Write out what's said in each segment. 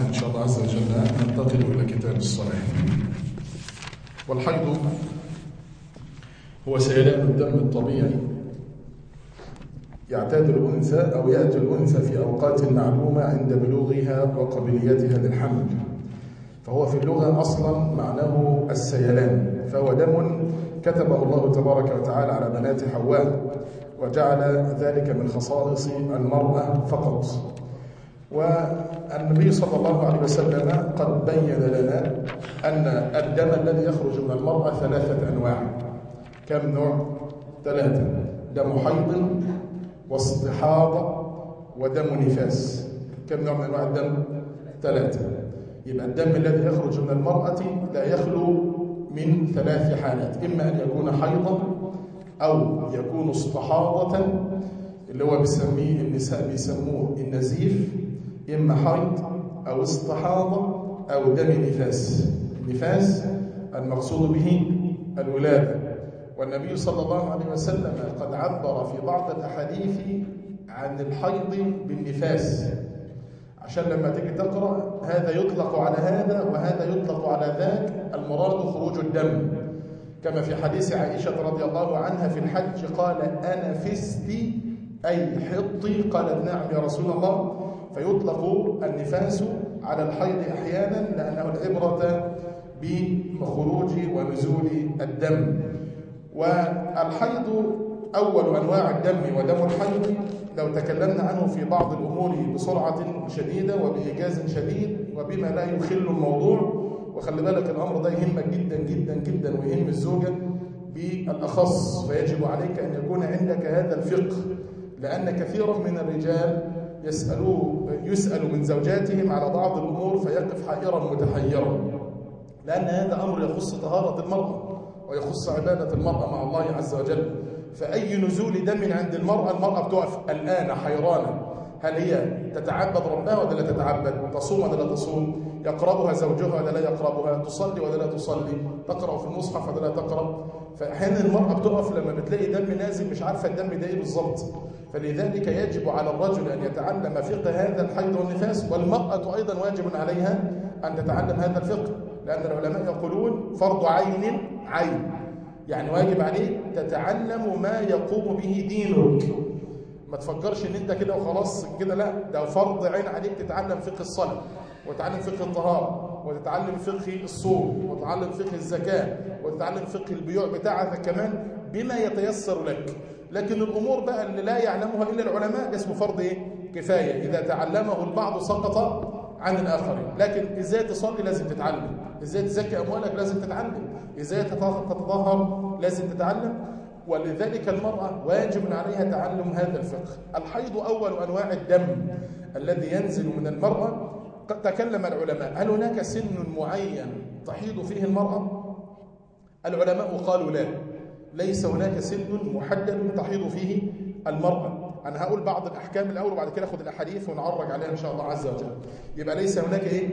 إن شاء الله عز وجل ننتقل إلى كتاب الصلاة والحيض هو سيلان الدم الطبيعي يعتاد الأنثى أو يأتي الأنثى في أوقات معلومة عند بلوغها وقابليتها للحمل فهو في اللغة أصلا معناه السيلان فهو دم كتبه الله تبارك وتعالى على بنات حواء وجعل ذلك من خصائص المرأة فقط والنبي صلى الله عليه وسلم قد بين لنا أن الدم الذي يخرج من المرأة ثلاثة أنواع كم نوع؟ ثلاثة دم حيض واستحاضة ودم نفاس كم نوع من أنواع الدم؟ ثلاثة يبقى الدم الذي يخرج من المرأة لا يخلو من ثلاث حالات إما أن يكون حيضا أو يكون استحاضة اللي هو بيسميه النساء بيسموه النزيف إما حيض أو استحاضة أو دم نفاس النفاس المقصود به الولادة والنبي صلى الله عليه وسلم قد عبر في بعض الأحاديث عن الحيض بالنفاس عشان لما تيجي تقرأ هذا يطلق على هذا وهذا يطلق على ذاك المراد خروج الدم كما في حديث عائشة رضي الله عنها في الحج قال أنا فستي أي حطي قالت نعم يا رسول الله فيطلق النفاس على الحيض أحيانا لأنه العبرة بخروج ونزول الدم والحيض أول أنواع الدم ودم الحيض لو تكلمنا عنه في بعض الأمور بسرعة شديدة وبإيجاز شديد وبما لا يخل الموضوع وخلي بالك الأمر ده يهمك جدا جدا جدا ويهم الزوجة بالأخص فيجب عليك أن يكون عندك هذا الفقه لأن كثيرا من الرجال يسألوا يسأل من زوجاتهم على بعض الأمور فيقف حائرا متحيرا لأن هذا أمر يخص طهارة المرأة ويخص عبادة المرأة مع الله عز وجل فأي نزول دم عند المرأة المرأة بتقف الآن حيرانة هل هي تتعبد ربها ولا لا تتعبد تصوم ولا لا تصوم يقربها زوجها ولا لا يقربها تصلي ولا لا تصلي تقرأ في المصحف ولا لا تقرأ فأحيانا المرأة بتقف لما بتلاقي دم نازل مش عارفة الدم ده ايه بالظبط فلذلك يجب على الرجل أن يتعلم فقه هذا الحيض والنفاس والمرأة أيضا واجب عليها أن تتعلم هذا الفقه لأن العلماء يقولون فرض عين عين يعني واجب عليك تتعلم ما يقوم به دينك ما تفكرش ان انت كده وخلاص كده لا ده فرض عين عليك تتعلم فقه الصلاه وتتعلم فقه الطهاره وتتعلم فقه الصوم وتتعلم فقه الزكاه وتتعلم فقه البيوع بتاعك كمان بما يتيسر لك لكن الامور بقى اللي لا يعلمها الا العلماء ده اسمه فرض ايه كفايه اذا تعلمه البعض سقط عن الاخرين لكن ازاي تصلي لازم تتعلم ازاي تزكي اموالك لازم تتعلم ازاي تتطهر لازم تتعلم ولذلك المرأة واجب عليها تعلم هذا الفقه الحيض أول أنواع الدم الذي ينزل من المرأة قد تكلم العلماء هل هناك سن معين تحيض فيه المرأة العلماء قالوا لا ليس هناك سن محدد تحيض فيه المرأة أنا هقول بعض الأحكام الأول وبعد كده أخذ الأحاديث ونعرج عليها إن شاء الله عز وجل يبقى ليس هناك إيه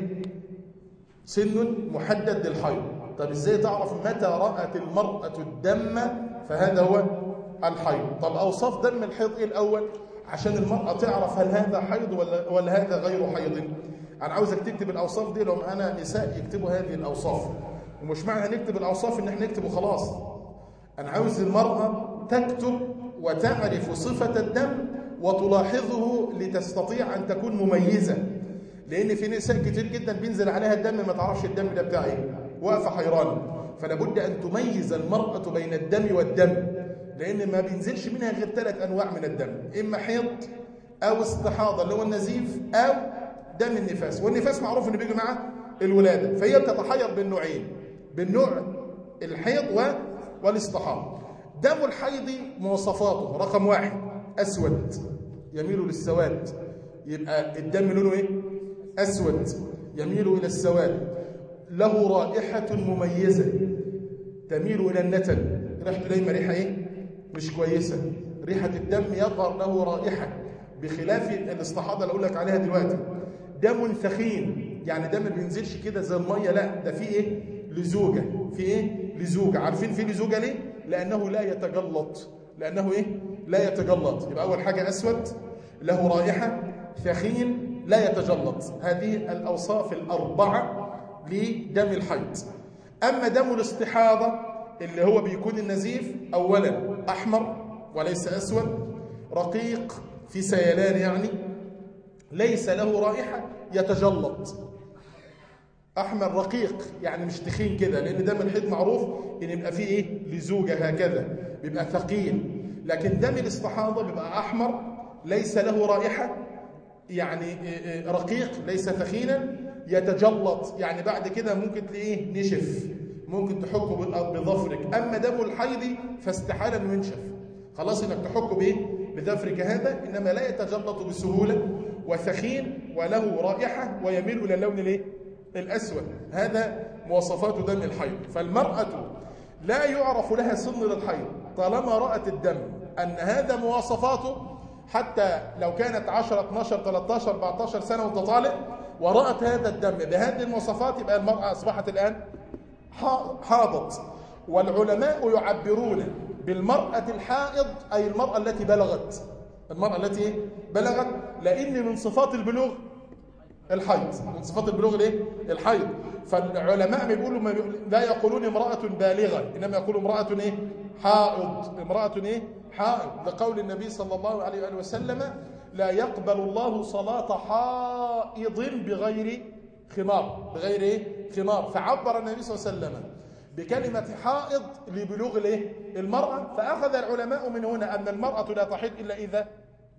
سن محدد للحيض طب إزاي تعرف متى رأت المرأة الدم فهذا هو الحيض طب أوصاف دم الحيض إيه الأول عشان المرأة تعرف هل هذا حيض ولا, ولا هذا غير حيض أنا عاوزك تكتب الأوصاف دي لو معانا نساء يكتبوا هذه الأوصاف ومش معنى نكتب الأوصاف إن احنا نكتب وخلاص أنا عاوز المرأة تكتب وتعرف صفة الدم وتلاحظه لتستطيع أن تكون مميزة لأن في نساء كتير جدا بينزل عليها الدم ما تعرفش الدم ده بتاع ايه واقفة حيرانة فلا بد أن تميز المرأة بين الدم والدم لأن ما بينزلش منها غير ثلاث أنواع من الدم إما حيض أو استحاضة اللي هو النزيف أو دم النفاس والنفاس معروف إنه بيجي مع الولادة فهي بتتحير بالنوعين بالنوع الحيض و... والاستحاضة دم الحيض مواصفاته رقم واحد أسود يميل للسواد يبقى الدم لونه إيه؟ أسود يميل إلى السواد له رائحة مميزة تميل إلى النتن ريحته دايما ريحة إيه؟ مش كويسة ريحة الدم يظهر له رائحة بخلاف الاستحاضة اللي أقول لك عليها دلوقتي دم ثخين يعني دم ما بينزلش كده زي المية لا ده فيه إيه؟ لزوجة في إيه؟ لزوجة عارفين فيه لزوجة ليه؟ لأنه لا يتجلط لأنه إيه؟ لا يتجلط يبقى أول حاجة أسود له رائحة ثخين لا يتجلط هذه الأوصاف الأربعة لدم الحيض أما دم الاستحاضة اللي هو بيكون النزيف أولا أحمر وليس أسود رقيق في سيلان يعني ليس له رائحة يتجلط أحمر رقيق يعني مش تخين كده لأن دم الحيض معروف إن يبقى فيه إيه لزوجة هكذا بيبقى ثقيل لكن دم الاستحاضة بيبقى أحمر ليس له رائحة يعني رقيق ليس ثخينا يتجلط يعني بعد كده ممكن تلاقيه نشف ممكن تحكه بظفرك أما دم الحيض فاستحالا انه ينشف خلاص انك تحكه بايه بظفرك هذا انما لا يتجلط بسهوله وثخين وله رائحه ويميل الى اللون الايه الاسود هذا مواصفات دم الحيض فالمراه لا يعرف لها سن للحيض طالما رات الدم ان هذا مواصفاته حتى لو كانت 10 12 13 14 سنه وانت طالق ورات هذا الدم بهذه المواصفات يبقى المراه اصبحت الان حاضت والعلماء يعبرون بالمرأة الحائض أي المرأة التي بلغت المرأة التي بلغت لأن من صفات البلوغ الحيض من صفات البلوغ الايه الحيض فالعلماء ما بيقولوا ما بيقولوا لا يقولون امرأة بالغة إنما يقولوا امرأة ايه حائض امرأة ايه حائض لقول النبي صلى الله عليه وآله وسلم لا يقبل الله صلاة حائض بغير خمار بغير ايه خمار فعبر النبي صلى الله عليه وسلم بكلمة حائض لبلوغ الايه المرأة فأخذ العلماء من هنا أن المرأة لا تحيض إلا إذا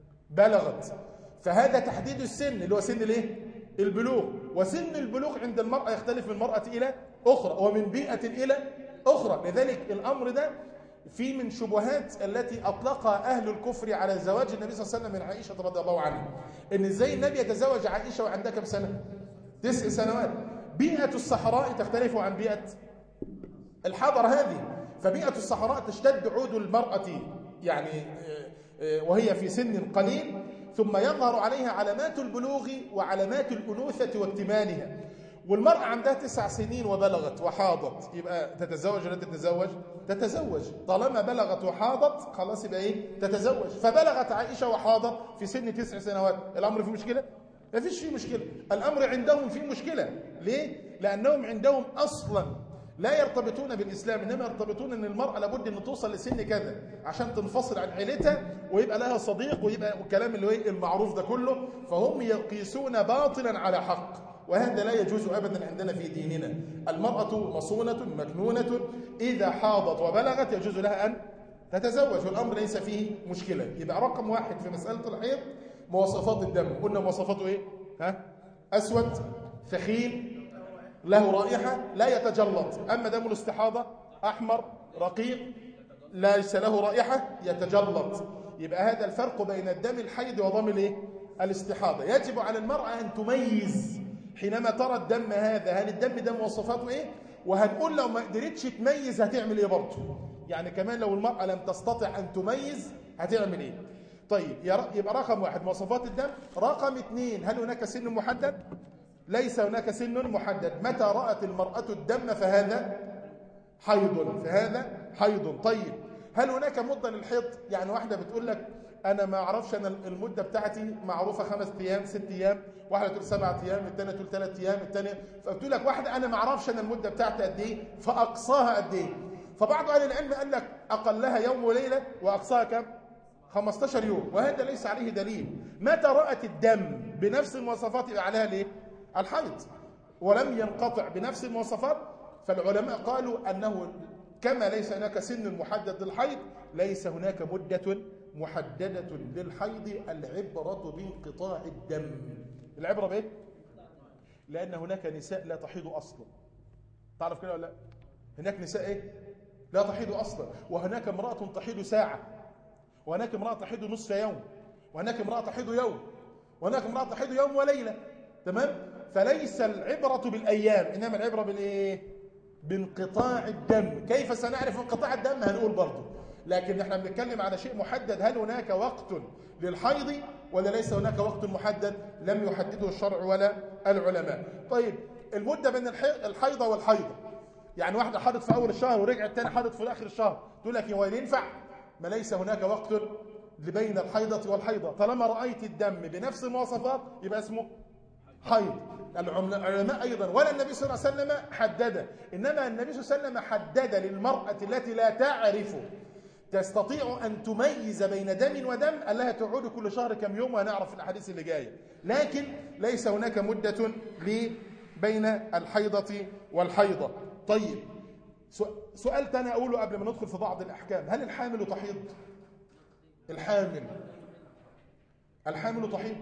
بلغت فهذا تحديد السن اللي هو سن الايه البلوغ وسن البلوغ عند المرأة يختلف من المرأة إلى أخرى ومن بيئة إلى أخرى لذلك الأمر ده في من شبهات التي أطلقها أهل الكفر على زواج النبي صلى الله عليه وسلم من عائشة رضي الله عنها إن إزاي النبي يتزوج عائشة وعندها كم سنة تسع سنوات بيئة الصحراء تختلف عن بيئة الحضر هذه فبيئة الصحراء تشتد عود المرأة يعني وهي في سن قليل ثم يظهر عليها علامات البلوغ وعلامات الأنوثة واكتمالها والمرأة عندها تسع سنين وبلغت وحاضت يبقى تتزوج ولا تتزوج تتزوج طالما بلغت وحاضت خلاص يبقى ايه تتزوج فبلغت عائشة وحاضت في سن تسع سنوات الأمر فيه مشكلة ما فيش فيه مشكلة الأمر عندهم فيه مشكلة ليه لأنهم عندهم أصلا لا يرتبطون بالإسلام إنما يرتبطون أن المرأة لابد أن توصل لسن كذا عشان تنفصل عن عيلتها ويبقى لها صديق ويبقى الكلام اللي هو المعروف ده كله فهم يقيسون باطلا على حق وهذا لا يجوز أبدا عندنا في ديننا المرأة مصونة مكنونة إذا حاضت وبلغت يجوز لها أن تتزوج والأمر ليس فيه مشكلة يبقى رقم واحد في مسألة الحيض مواصفات الدم قلنا مواصفاته إيه؟ ها؟ أسود ثخين له رائحة لا يتجلط أما دم الاستحاضة أحمر رقيق ليس له رائحة يتجلط يبقى هذا الفرق بين الدم الحيض ودم الايه الاستحاضة يجب على المرأة أن تميز حينما ترى الدم هذا هل الدم ده مواصفاته ايه وهنقول لو ما قدرتش تميز هتعمل ايه برضه يعني كمان لو المرأة لم تستطع أن تميز هتعمل ايه طيب يبقى رقم واحد مواصفات الدم رقم اثنين هل هناك سن محدد ليس هناك سن محدد متى رأت المرأة الدم فهذا حيض فهذا حيض طيب هل هناك مدة للحيض يعني واحدة بتقول لك أنا ما أعرفش أنا المدة بتاعتي معروفة خمس أيام ست أيام واحدة تقول سبعة أيام الثانية تقول ثلاث أيام الثانية فبتقول لك واحدة أنا ما أعرفش أنا المدة بتاعتي قد إيه فأقصاها قد إيه فبعض أهل العلم قال لك أقلها يوم وليلة وأقصاها كم 15 يوم وهذا ليس عليه دليل متى رأت الدم بنفس المواصفات يبقى عليها ليه الحيض ولم ينقطع بنفس المواصفات فالعلماء قالوا أنه كما ليس هناك سن محدد للحيض ليس هناك مدة محددة للحيض العبرة بانقطاع الدم العبرة بإيه؟ لأن هناك نساء لا تحيض أصلا تعرف كده ولا لا؟ هناك نساء إيه؟ لا تحيض أصلا وهناك امرأة تحيض ساعة وهناك امرأة تحيض نصف يوم وهناك امرأة تحيض يوم وهناك امرأة تحيض يوم وليلة تمام؟ فليس العبرة بالأيام إنما العبرة بالإيه؟ بانقطاع الدم كيف سنعرف انقطاع الدم هنقول برضه لكن احنا بنتكلم على شيء محدد هل هناك وقت للحيض ولا ليس هناك وقت محدد لم يحدده الشرع ولا العلماء طيب المدة بين الحيضة والحيضة يعني واحدة حاضت في أول الشهر ورجعت تاني حاضت في آخر الشهر تقول لك هو ينفع ما ليس هناك وقت بين الحيضة والحيضة طالما رأيت الدم بنفس المواصفات يبقى اسمه حيض العلماء أيضا ولا النبي صلى الله عليه وسلم حدد إنما النبي صلى الله عليه وسلم حدد للمرأة التي لا تعرف تستطيع أن تميز بين دم ودم قال لها تعود كل شهر كم يوم وهنعرف في الأحاديث اللي جاية لكن ليس هناك مدة بين الحيضة والحيضة طيب سؤال تاني أقوله قبل ما ندخل في بعض الأحكام هل الحامل تحيض الحامل الحامل تحيض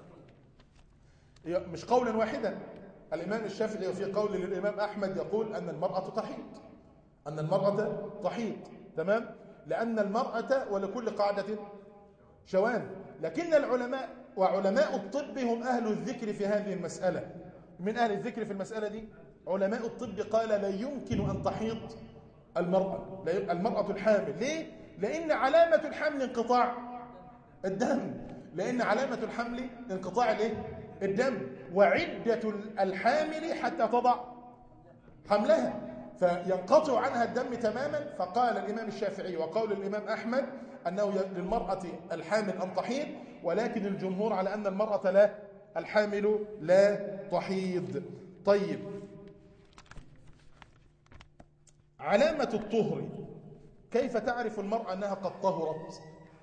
مش قولا واحدا الإمام الشافعي وفي قول للإمام أحمد يقول أن المرأة تحيض أن المرأة تحيض تمام لأن المرأة ولكل قاعدة شوان لكن العلماء وعلماء الطب هم أهل الذكر في هذه المسألة من أهل الذكر في المسألة دي علماء الطب قال لا يمكن أن تحيض المرأة المرأة الحامل ليه؟ لأن علامة الحمل انقطاع الدم لأن علامة الحمل انقطاع الايه؟ الدم وعدة الحامل حتى تضع حملها فينقطع عنها الدم تماما فقال الإمام الشافعي وقول الإمام أحمد أنه للمرأة الحامل أن تحيض ولكن الجمهور على أن المرأة لا الحامل لا تحيض طيب علامة الطهر كيف تعرف المرأة أنها قد طهرت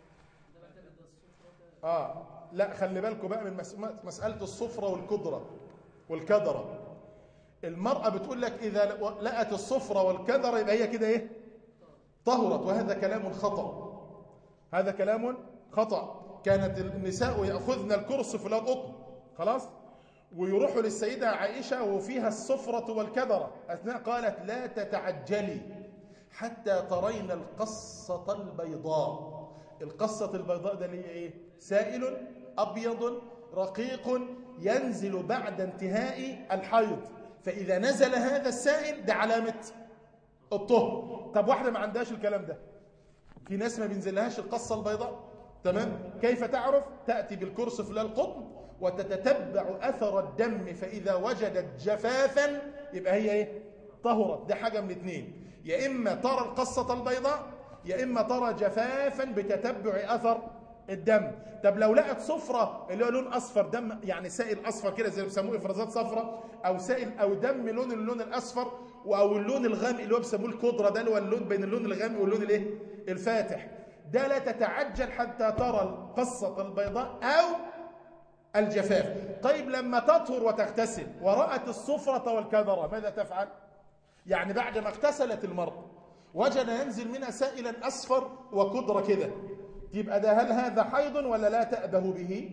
آه لا خلي بالكم بقى من مسألة الصفرة والكدرة والكدرة المرأة بتقول لك إذا لقت الصفرة والكدرة يبقى هي كده إيه طهرت وهذا كلام خطأ هذا كلام خطأ كانت النساء يأخذن الكرس في القطن خلاص ويروحوا للسيدة عائشة وفيها الصفرة والكدرة أثناء قالت لا تتعجلي حتى ترين القصة البيضاء القصة البيضاء ده اللي هي إيه سائل أبيض رقيق ينزل بعد انتهاء الحيض فإذا نزل هذا السائل ده علامة الطهر طب واحدة ما عندهاش الكلام ده في ناس ما بينزلهاش القصة البيضاء تمام كيف تعرف تأتي بالكرس في القطن وتتتبع أثر الدم فإذا وجدت جفافا يبقى هي إيه طهرت ده حاجة من اثنين يا إما ترى القصة البيضاء يا إما ترى جفافا بتتبع أثر الدم طب لو لقت صفرة اللي هو لون أصفر دم يعني سائل أصفر كده زي اللي بيسموه إفرازات صفرة أو سائل أو دم لون اللون الأصفر أو اللون الغامق اللي هو بيسموه الكدرة ده اللي هو اللون بين اللون الغامق واللون الإيه الفاتح ده لا تتعجل حتى ترى القصة البيضاء أو الجفاف طيب لما تطهر وتغتسل ورأت الصفرة والكدرة ماذا تفعل؟ يعني بعد ما اغتسلت المرأة وجد ينزل منها سائلا أصفر وكدرة كده يبقى ده هل هذا حيض ولا لا تأبه به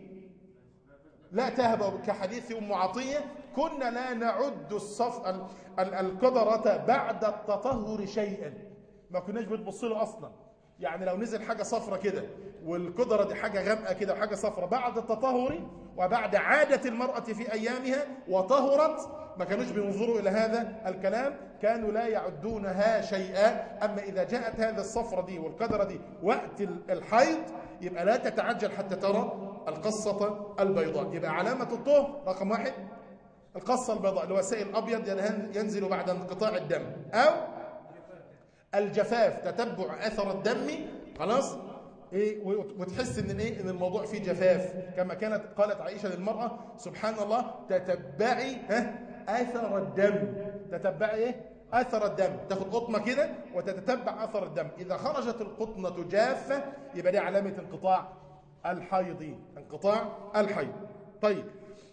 لا تهبه كحديث أم عطية كنا لا نعد الصف القدرة بعد التطهر شيئا ما كناش بنبص له أصلا يعني لو نزل حاجة صفرة كده والقدرة دي حاجة غامقة كده وحاجة صفرة بعد التطهر وبعد عادة المرأة في أيامها وطهرت ما كانوش بينظروا إلى هذا الكلام كانوا لا يعدونها شيئا أما إذا جاءت هذا الصفرة دي والقدرة دي وقت الحيض يبقى لا تتعجل حتى ترى القصة البيضاء يبقى علامة الطهر رقم واحد القصة البيضاء اللي هو سائل أبيض ينزل بعد انقطاع الدم أو الجفاف تتبع أثر الدم خلاص إيه وتحس ان ايه ان الموضوع فيه جفاف كما كانت قالت عائشه للمراه سبحان الله تتبعي ها اثر الدم تتبعي ايه اثر الدم تاخد قطنه كده وتتتبع اثر الدم اذا خرجت القطنه جافه يبقى دي علامه انقطاع الحيض انقطاع الحيض طيب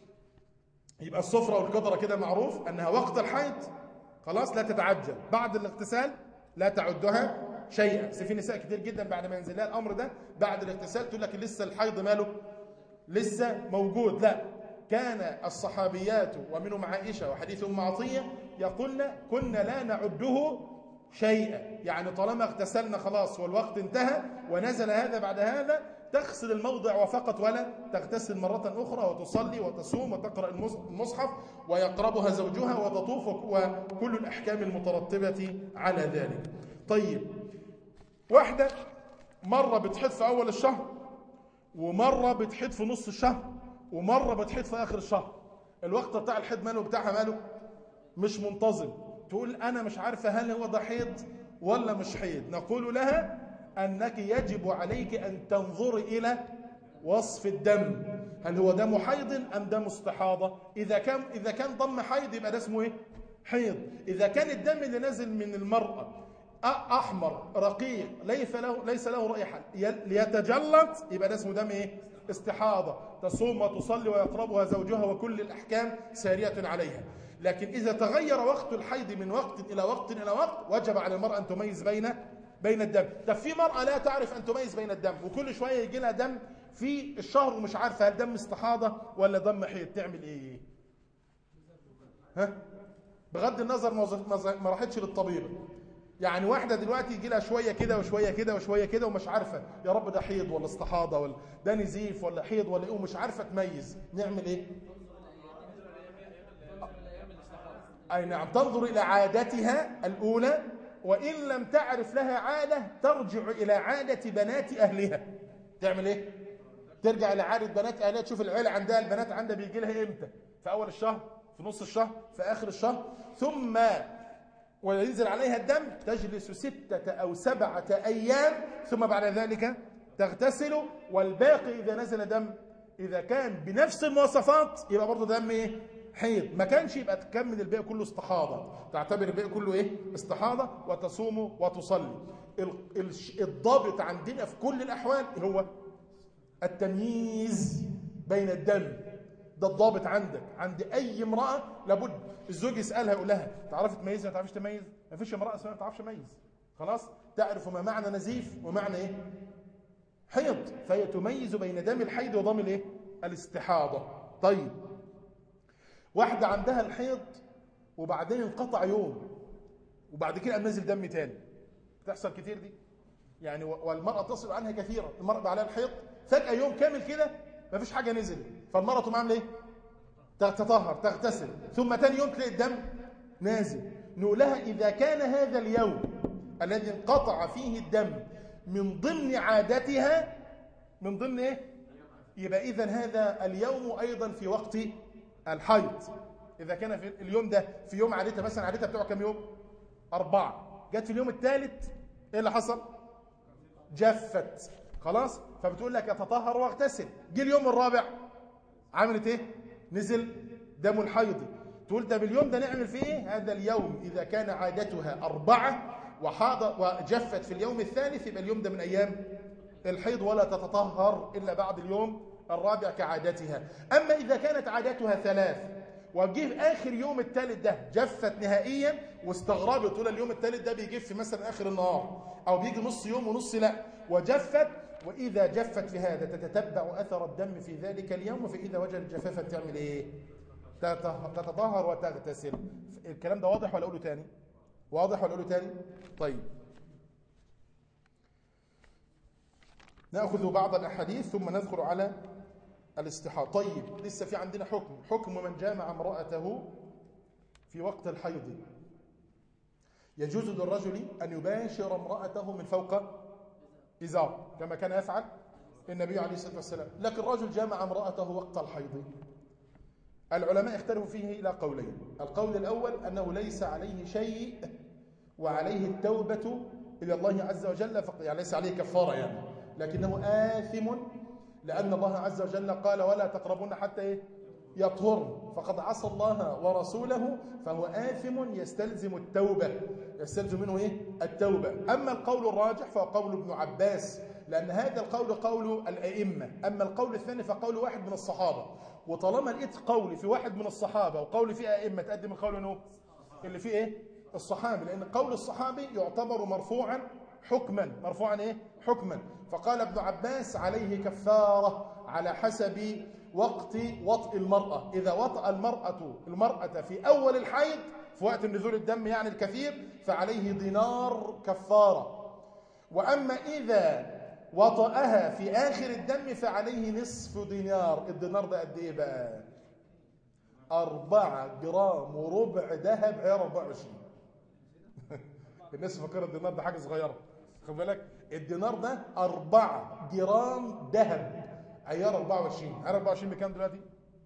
يبقى الصفرة والقدرة كده معروف أنها وقت الحيض خلاص لا تتعجل بعد الاغتسال لا تعدها شيئا بس في نساء كتير جدا بعد ما ينزل لها الامر ده بعد الاغتسال تقول لك لسه الحيض ماله لسه موجود لا كان الصحابيات ومنهم عائشه وحديث ام عطيه يقولن كنا لا نعده شيئا يعني طالما اغتسلنا خلاص والوقت انتهى ونزل هذا بعد هذا تغسل الموضع وفقط ولا تغتسل مرة أخرى وتصلي وتصوم وتقرأ المصحف ويقربها زوجها وتطوف وكل الأحكام المترتبة على ذلك طيب واحدة مرة بتحيط في أول الشهر ومرة بتحيط في نص الشهر ومرة بتحيط في آخر الشهر الوقت بتاع الحيض ماله بتاعها ماله مش منتظم تقول أنا مش عارفة هل هو ده حيض ولا مش حيض نقول لها أنك يجب عليك أن تنظر إلى وصف الدم هل هو دم حيض ام دم استحاضه اذا كان اذا كان دم حيض يبقى ده اسمه ايه حيض اذا كان الدم اللي نازل من المراه احمر رقيق ليس له ليس له رائحه ليتجلط يبقى ده اسمه دم ايه استحاضه تصوم وتصلي ويقربها زوجها وكل الاحكام ساريه عليها لكن اذا تغير وقت الحيض من وقت الى وقت الى وقت وجب على المراه ان تميز بين بين الدم طب في مرأة لا تعرف أن تميز بين الدم وكل شوية يجي لها دم في الشهر ومش عارفة هل دم استحاضة ولا دم حيض تعمل إيه ها بغض النظر ما راحتش للطبيب يعني واحدة دلوقتي يجي لها شوية كده وشوية كده وشوية كده ومش عارفة يا رب ده حيض ولا استحاضة ولا ده نزيف ولا حيض ولا إيه ومش عارفة تميز نعمل إيه أي نعم تنظر إلى عادتها الأولى وإن لم تعرف لها عادة ترجع إلى عادة بنات أهلها تعمل إيه؟ ترجع إلى عادة بنات أهلها تشوف العيلة عندها البنات عندها بيجي لها إمتى في أول الشهر في نص الشهر في آخر الشهر ثم وينزل عليها الدم تجلس ستة أو سبعة أيام ثم بعد ذلك تغتسل والباقي إذا نزل دم إذا كان بنفس المواصفات يبقى برضه دم إيه؟ حيض ما كانش يبقى تكمل الباقي كله استحاضة تعتبر الباقي كله ايه استحاضة وتصوم وتصلي الضابط عندنا في كل الأحوال هو التمييز بين الدم ده الضابط عندك عند أي امرأة لابد الزوج يسألها يقول لها تعرفي تميز ما تعرفش تميز ما فيش امرأة اسمها ما تعرفش تميز خلاص تعرف ما معنى نزيف ومعنى ايه حيض فهي تميز بين دم الحيض ودم الايه الاستحاضة طيب واحدة عندها الحيض وبعدين انقطع يوم وبعد كده قام نازل دم تاني بتحصل كتير دي يعني والمرأة تصل عنها كثيرا المرأة عليها الحيض فجأة يوم كامل كده ما فيش حاجة نزل فالمرأة تقوم عامله ايه تتطهر تغتسل ثم تاني يوم تلاقي الدم نازل نقول لها إذا كان هذا اليوم الذي انقطع فيه الدم من ضمن عادتها من ضمن ايه يبقى إذا هذا اليوم أيضا في وقت الحيض إذا كان في اليوم ده في يوم عادتها مثلا عادتها بتوع كم يوم أربعة جت في اليوم الثالث إيه اللي حصل جفت خلاص فبتقول لك أتطهر واغتسل جه اليوم الرابع عملت إيه نزل دم الحيض تقول ده باليوم ده نعمل فيه إيه هذا اليوم إذا كان عادتها أربعة وحاض وجفت في اليوم الثالث يبقى اليوم ده من أيام الحيض ولا تتطهر إلا بعد اليوم الرابع كعادتها أما إذا كانت عادتها ثلاث وجه في آخر يوم الثالث ده جفت نهائيا واستغربت تقول اليوم الثالث ده بيجف مثلا آخر النهار أو بيجي نص يوم ونص لا وجفت وإذا جفت في هذا تتتبع أثر الدم في ذلك اليوم فإذا وجدت جفافا تعمل إيه تتطهر وتغتسل الكلام ده واضح ولا أقوله تاني واضح ولا أقوله تاني طيب نأخذ بعض الأحاديث ثم ندخل على الاستحاضة طيب لسه في عندنا حكم حكم من جامع امرأته في وقت الحيض يجوز للرجل أن يباشر امرأته من فوق إزار كما كان يفعل النبي عليه الصلاة والسلام لكن الرجل جامع امرأته وقت الحيض العلماء اختلفوا فيه إلى قولين القول الأول أنه ليس عليه شيء وعليه التوبة إلى الله عز وجل يعني ليس عليه كفارة يعني لكنه آثم لأن الله عز وجل قال ولا تقربون حتى إيه؟ يطهرن فقد عصى الله ورسوله فهو آثم يستلزم التوبة يستلزم منه إيه؟ التوبة أما القول الراجح فهو قول ابن عباس لأن هذا القول قول الأئمة أما القول الثاني فقول واحد من الصحابة وطالما لقيت قول في واحد من الصحابة وقول في أئمة تقدم القول إنه اللي فيه إيه؟ الصحابي لأن قول الصحابي يعتبر مرفوعا حكما مرفوعا إيه؟ حكما فقال ابن عباس عليه كفارة على حسب وقت وطء المرأة إذا وطأ المرأة المرأة في أول الحيض في وقت نزول الدم يعني الكثير فعليه دينار كفارة وأما إذا وطأها في آخر الدم فعليه نصف دينار الدينار ده قد إيه بقى أربعة جرام وربع ذهب عيار 24 الناس فكرت الدينار ده حاجة صغيرة خد بالك الدينار ده 4 جرام ذهب عيار 24 عيار 24 بكام دلوقتي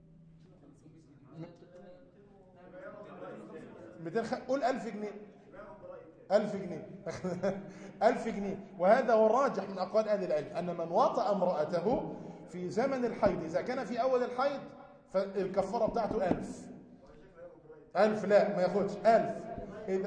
200 خ... قول 1000 جنيه 1000 جنيه 1000 جنيه وهذا هو الراجح من اقوال اهل العلم ان من وطأ امراته في زمن الحيض إذا كان في أول الحيض فالكفارة بتاعته ألف ألف لا ما ياخدش ألف إذا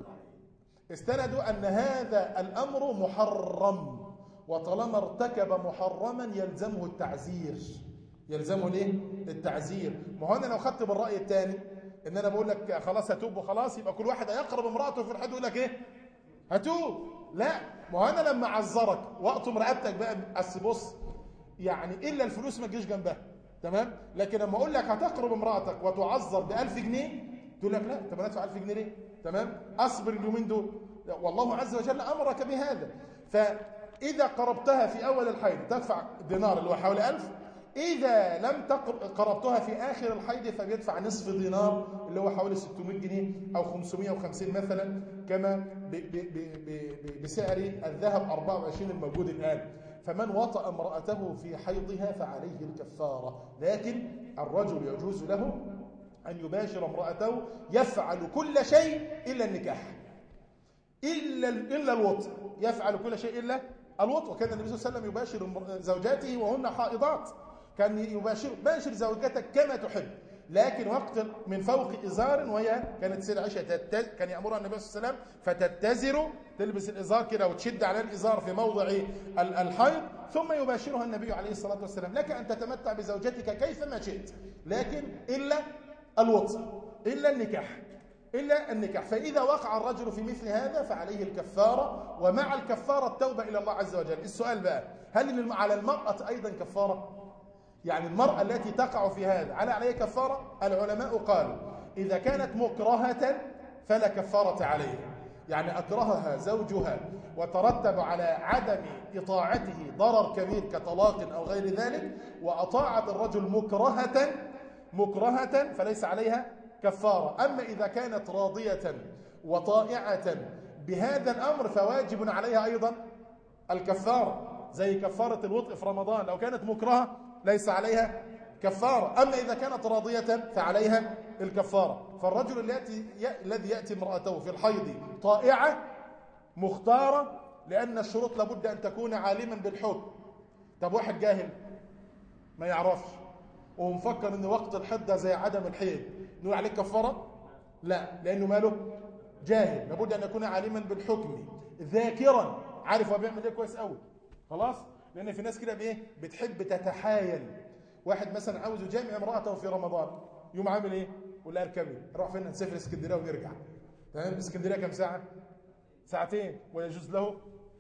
استندوا أن هذا الأمر محرم وطالما ارتكب محرما يلزمه التعزير يلزمه الايه التعزير ما هو انا لو خدت بالراي الثاني ان انا بقول لك خلاص هتوب وخلاص يبقى كل واحد هيقرب امراته في الحد يقول لك ايه هتوب لا ما هو انا لما اعذرك واقطم رقبتك بقى بس بص يعني الا الفلوس ما تجيش جنبها تمام لكن لما اقول لك هتقرب امراتك وتعذر ب 1000 جنيه تقول لك لا طب انا ادفع 1000 جنيه ليه تمام اصبر اليومين دول والله عز وجل امرك بهذا فاذا قربتها في اول الحيض تدفع دينار اللي هو حوالي 1000 إذا لم قربتها في آخر الحيض فبيدفع نصف دينار اللي هو حوالي 600 جنيه أو 550 مثلا كما بسعر الذهب 24 الموجود الآن فمن وطأ امرأته في حيضها فعليه الكفارة لكن الرجل يجوز له أن يباشر امرأته يفعل كل شيء إلا النكاح إلا إلا الوطء يفعل كل شيء إلا الوطء وكان النبي صلى الله عليه وسلم يباشر زوجاته وهن حائضات كان يباشر باشر زوجتك كما تحب لكن وقت من فوق إزار وهي كانت سيدة عائشة كان يأمرها النبي صلى الله عليه وسلم فتتزر تلبس الإزار كده وتشد على الإزار في موضع الحيض ثم يباشرها النبي عليه الصلاة والسلام لك أن تتمتع بزوجتك كيفما شئت لكن إلا الوطء إلا النكاح إلا النكاح فإذا وقع الرجل في مثل هذا فعليه الكفارة ومع الكفارة التوبة إلى الله عز وجل السؤال بقى هل على المرأة أيضا كفارة يعني المرأة التي تقع في هذا على عليها كفارة العلماء قالوا إذا كانت مكرهة فلا كفارة عليها يعني أكرهها زوجها وترتب على عدم إطاعته ضرر كبير كطلاق أو غير ذلك وأطاعت الرجل مكرهة مكرهة فليس عليها كفارة أما إذا كانت راضية وطائعة بهذا الأمر فواجب عليها أيضا الكفارة زي كفارة الوطء في رمضان لو كانت مكرهة ليس عليها كفارة أما إذا كانت راضية فعليها الكفارة فالرجل الذي يأتي امرأته في الحيض طائعة مختارة لأن الشروط لابد أن تكون عالما بالحكم طب واحد جاهل ما يعرفش ومفكر ان وقت الحيض ده زي عدم الحيض نقول عليه كفاره لا لانه ماله جاهل لابد ان يكون عالما بالحكم ذاكرا عارف هو بيعمل ايه كويس قوي خلاص لان في ناس كده بايه بتحب تتحايل واحد مثلا عاوز يجامع امراته في رمضان يوم عامل ايه يقول لها اركبي نروح فين نسافر اسكندريه ونرجع تمام اسكندريه كام ساعه ساعتين ويجوز له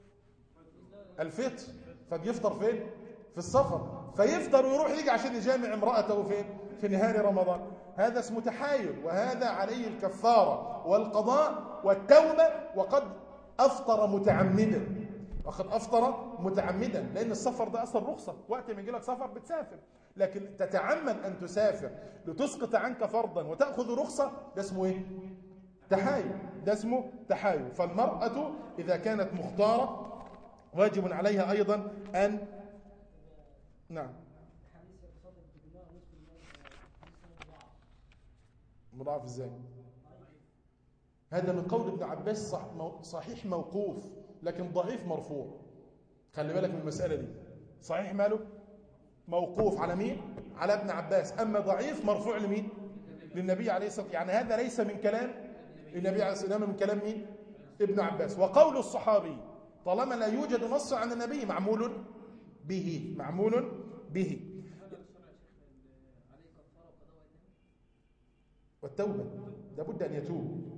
الفطر فبيفطر فين في السفر فيفطر ويروح يجي عشان يجامع امراته فين في نهار رمضان هذا اسمه تحايل وهذا عليه الكفاره والقضاء والتوبه وقد افطر متعمدا وقد افطر متعمدا لان السفر ده اصلا رخصه وقت ما يجي لك سفر بتسافر لكن تتعمد ان تسافر لتسقط عنك فرضا وتاخذ رخصه ده اسمه ايه تحايل ده اسمه تحايل فالمراه اذا كانت مختاره واجب عليها ايضا ان نعم مضاعف ازاي هذا من قول ابن عباس صحيح موقوف لكن ضعيف مرفوع خلي بالك من المسألة دي صحيح ماله موقوف على مين على ابن عباس أما ضعيف مرفوع لمين للنبي عليه الصلاة والسلام يعني هذا ليس من كلام النبي عليه الصلاة والسلام من كلام مين ابن عباس وقول الصحابي طالما لا يوجد نص عن النبي معمول به معمول به والتوبة لابد أن يتوب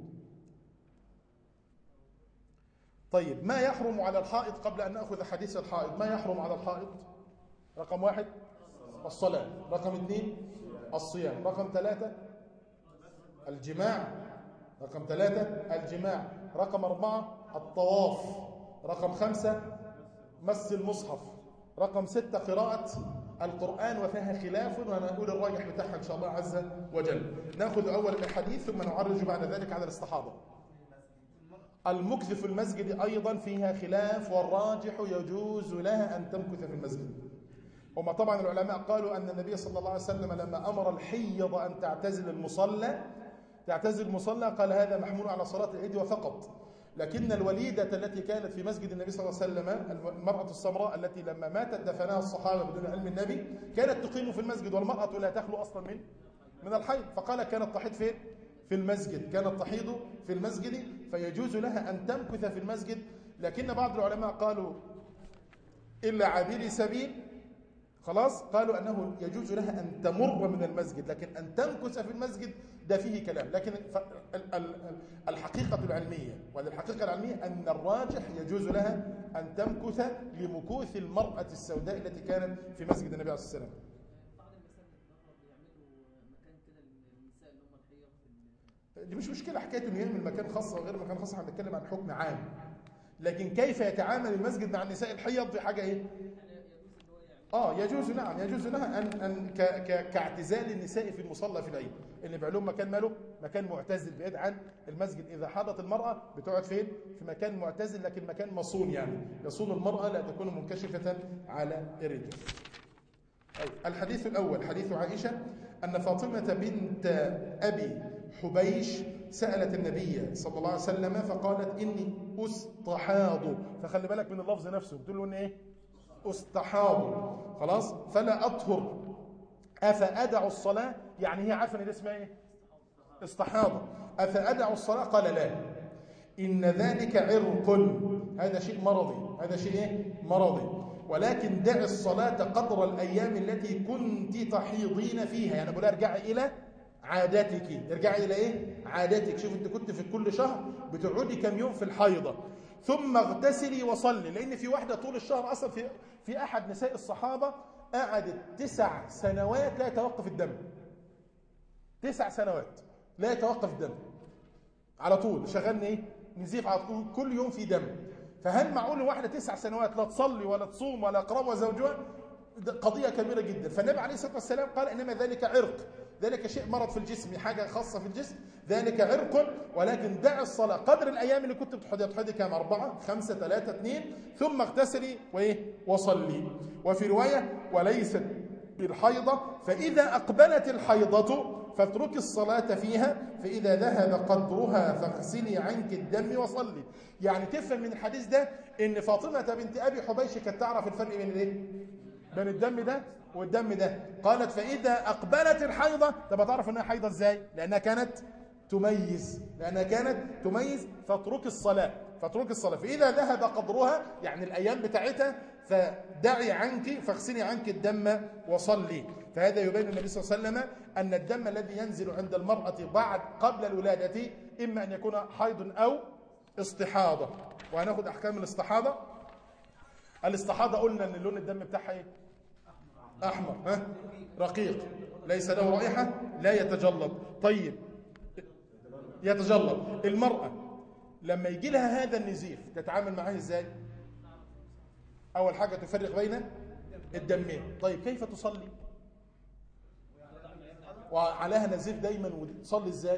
طيب ما يحرم على الحائط قبل أن نأخذ حديث الحائط ما يحرم على الحائط رقم واحد الصلاة رقم اثنين الصيام رقم ثلاثة الجماع رقم ثلاثة الجماع رقم أربعة الطواف رقم خمسة مس المصحف رقم ستة قراءة القرآن وفيها خلاف ونقول الراجح بتاعها إن شاء الله عز وجل نأخذ أول الحديث ثم نعرج بعد ذلك على الاستحاضة المكث في المسجد أيضا فيها خلاف والراجح يجوز لها أن تمكث في المسجد هم طبعا العلماء قالوا أن النبي صلى الله عليه وسلم لما أمر الحيض أن تعتزل المصلى تعتزل المصلى قال هذا محمول على صلاة العيد وفقط لكن الوليدة التي كانت في مسجد النبي صلى الله عليه وسلم المرأة السمراء التي لما ماتت دفنها الصحابة بدون علم النبي كانت تقيم في المسجد والمرأة لا تخلو أصلا من من الحيض فقال كانت تحيض فين؟ في المسجد كانت تحيض في المسجد فيجوز لها أن تمكث في المسجد لكن بعض العلماء قالوا إلا عابري سبيل خلاص قالوا أنه يجوز لها أن تمر من المسجد لكن أن تمكث في المسجد ده فيه كلام لكن الحقيقة العلمية والحقيقة العلمية أن الراجح يجوز لها أن تمكث لمكوث المرأة السوداء التي كانت في مسجد النبي عليه الصلاة والسلام دي مش مشكلة حكاية انه يعمل مكان خاص وغير مكان خاص احنا بنتكلم عن حكم عام لكن كيف يتعامل المسجد مع النساء الحيض دي حاجة ايه اه يجوز نعم يجوز لها ان ان ك ك كاعتزال النساء في المصلى في العيد اللي بعلوم مكان ماله مكان معتزل بعيد عن المسجد اذا حاضت المراه بتقعد فين في مكان معتزل لكن مكان مصون يعني يصون المراه لا تكون منكشفه على الرجال طيب الحديث الاول حديث عائشه ان فاطمه بنت ابي حبيش سالت النبي صلى الله عليه وسلم فقالت اني استحاض فخلي بالك من اللفظ نفسه بتقول له ان ايه استحاض خلاص فلا أطهر أفأدع الصلاة يعني هي عارفة ان ده اسمها ايه استحاضة أفأدع الصلاة قال لا إن ذلك عرق هذا شيء مرضي هذا شيء ايه مرضي ولكن دع الصلاة قدر الأيام التي كنت تحيضين فيها يعني بقول ارجعي إلى عاداتك ارجعي إلى إيه عاداتك شوف أنت كنت في كل شهر بتقعدي كم يوم في الحيضة ثم اغتسلي وصلي لأن في واحدة طول الشهر أصلا في, في أحد نساء الصحابة قعدت تسع سنوات لا يتوقف الدم تسع سنوات لا يتوقف الدم على طول شغلني ايه نزيف على طول كل يوم في دم فهل معقول واحدة تسع سنوات لا تصلي ولا تصوم ولا قرب زوجها قضية كبيرة جدا فالنبي عليه الصلاة والسلام قال إنما ذلك عرق ذلك شيء مرض في الجسم حاجة خاصة في الجسم ذلك عرق ولكن دع الصلاة قدر الأيام اللي كنت بتحضي تحضي كام أربعة خمسة ثلاثة اثنين ثم اغتسلي وإيه وصلي وفي رواية وليست بالحيضة فإذا أقبلت الحيضة فاتركي الصلاة فيها فإذا ذهب قدرها فاغسلي عنك الدم وصلي يعني تفهم من الحديث ده ان فاطمة بنت أبي حبيش كانت تعرف الفرق بين الايه بين الدم ده والدم ده قالت فإذا أقبلت الحيضة طب تعرف أنها حيضة إزاي لأنها كانت تميز لأنها كانت تميز فاترك الصلاة فاترك الصلاة فإذا ذهب قدرها يعني الأيام بتاعتها فدعي عنك فاغسلي عنك الدم وصلي فهذا يبين النبي صلى الله عليه وسلم أن الدم الذي ينزل عند المرأة بعد قبل الولادة إما أن يكون حيض أو استحاضة وهناخد أحكام الاستحاضة الاستحاضة قلنا أن لون الدم بتاعها إيه أحمر ها رقيق ليس له رائحة لا يتجلط طيب يتجلط المرأة لما يجي لها هذا النزيف تتعامل معاه ازاي أول حاجة تفرق بين الدمين طيب كيف تصلي وعليها نزيف دايما وتصلي ازاي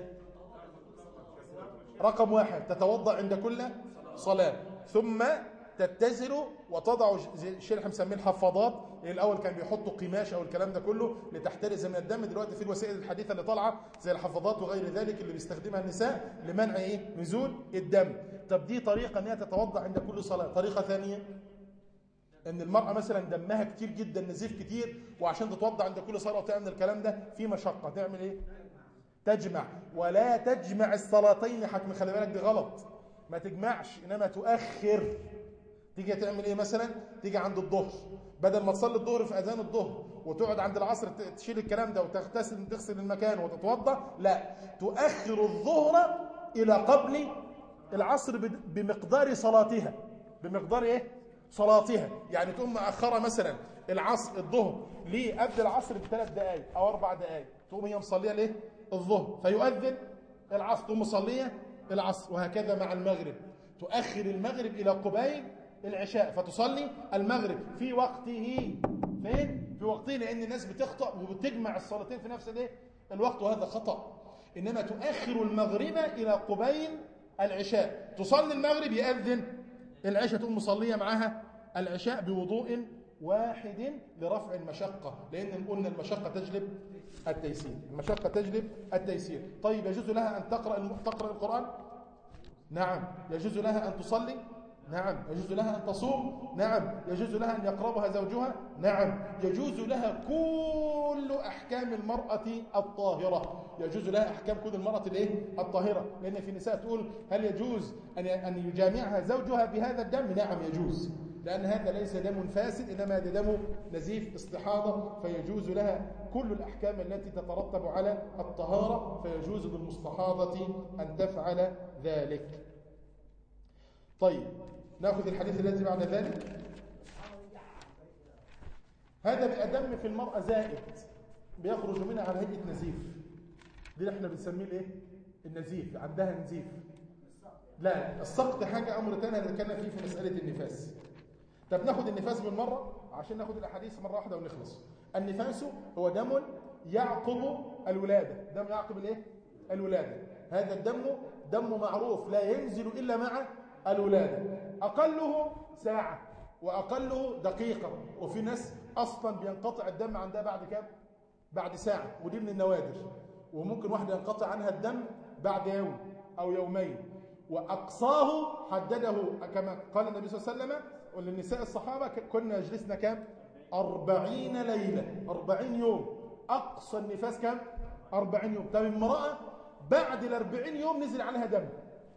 رقم واحد تتوضأ عند كل صلاة ثم تتزر وتضع شيء احنا مسميه الحفاضات الاول كان بيحطوا قماش او الكلام ده كله لتحترز من الدم دلوقتي في الوسائل الحديثه اللي طالعه زي الحفاضات وغير ذلك اللي بيستخدمها النساء لمنع ايه نزول الدم طب دي طريقه ان هي تتوضا عند كل صلاه طريقه ثانيه ان المراه مثلا دمها كتير جدا نزيف كتير وعشان تتوضا عند كل صلاه وتعمل الكلام ده في مشقه تعمل ايه تجمع ولا تجمع الصلاتين حتم خلي بالك دي غلط ما تجمعش انما تؤخر تيجي تعمل ايه مثلا تيجي عند الظهر بدل ما تصلي الظهر في اذان الظهر وتقعد عند العصر تشيل الكلام ده وتغتسل تغسل المكان وتتوضا لا تؤخر الظهر الى قبل العصر بمقدار صلاتها بمقدار ايه صلاتها يعني تقوم مأخرة مثلا العصر الظهر ليه قبل العصر بثلاث دقائق او اربع دقائق تقوم هي مصليه ليه الظهر فيؤذن العصر تقوم مصليه العصر وهكذا مع المغرب تؤخر المغرب الى قبيل العشاء فتصلي المغرب في وقته فين في وقته لان الناس بتخطأ وبتجمع الصلاتين في نفس الايه الوقت وهذا خطأ انما تؤخر المغرب الى قبيل العشاء تصلي المغرب يأذن العشاء تقوم مصلية معها العشاء بوضوء واحد لرفع المشقة لأن قلنا المشقة تجلب التيسير المشقة تجلب التيسير طيب يجوز لها أن تقرأ تقرأ القرآن نعم يجوز لها أن تصلي نعم يجوز لها أن تصوم نعم يجوز لها أن يقربها زوجها نعم يجوز لها كل أحكام المرأة الطاهرة يجوز لها أحكام كل المرأة الإيه؟ الطاهرة لأن في نساء تقول هل يجوز أن أن يجامعها زوجها بهذا الدم نعم يجوز لأن هذا ليس دم فاسد إنما هذا دم نزيف استحاضة فيجوز لها كل الأحكام التي تترتب على الطهارة فيجوز للمستحاضة أن تفعل ذلك طيب ناخذ الحديث الذي بعد ذلك هذا بقى دم في المرأة زائد بيخرج منها على هيئة نزيف دي احنا بنسميه الايه النزيف عندها نزيف لا السقط حاجة أمر ثاني هنتكلم فيه في مسألة النفاس طب ناخد النفاس بالمرة عشان ناخد الأحاديث مرة واحدة ونخلص النفاس هو دم يعقب الولادة دم يعقب الايه الولادة هذا الدم دم معروف لا ينزل إلا مع الولادة أقله ساعة وأقله دقيقة وفي ناس أصلا بينقطع الدم عندها بعد كام بعد ساعة ودي من النوادر وممكن واحدة ينقطع عنها الدم بعد يوم أو يومين وأقصاه حدده كما قال النبي صلى الله عليه وسلم وللنساء الصحابة كنا جلسنا كام أربعين ليلة أربعين يوم أقصى النفاس كام أربعين يوم طب امرأة بعد الأربعين يوم نزل عليها دم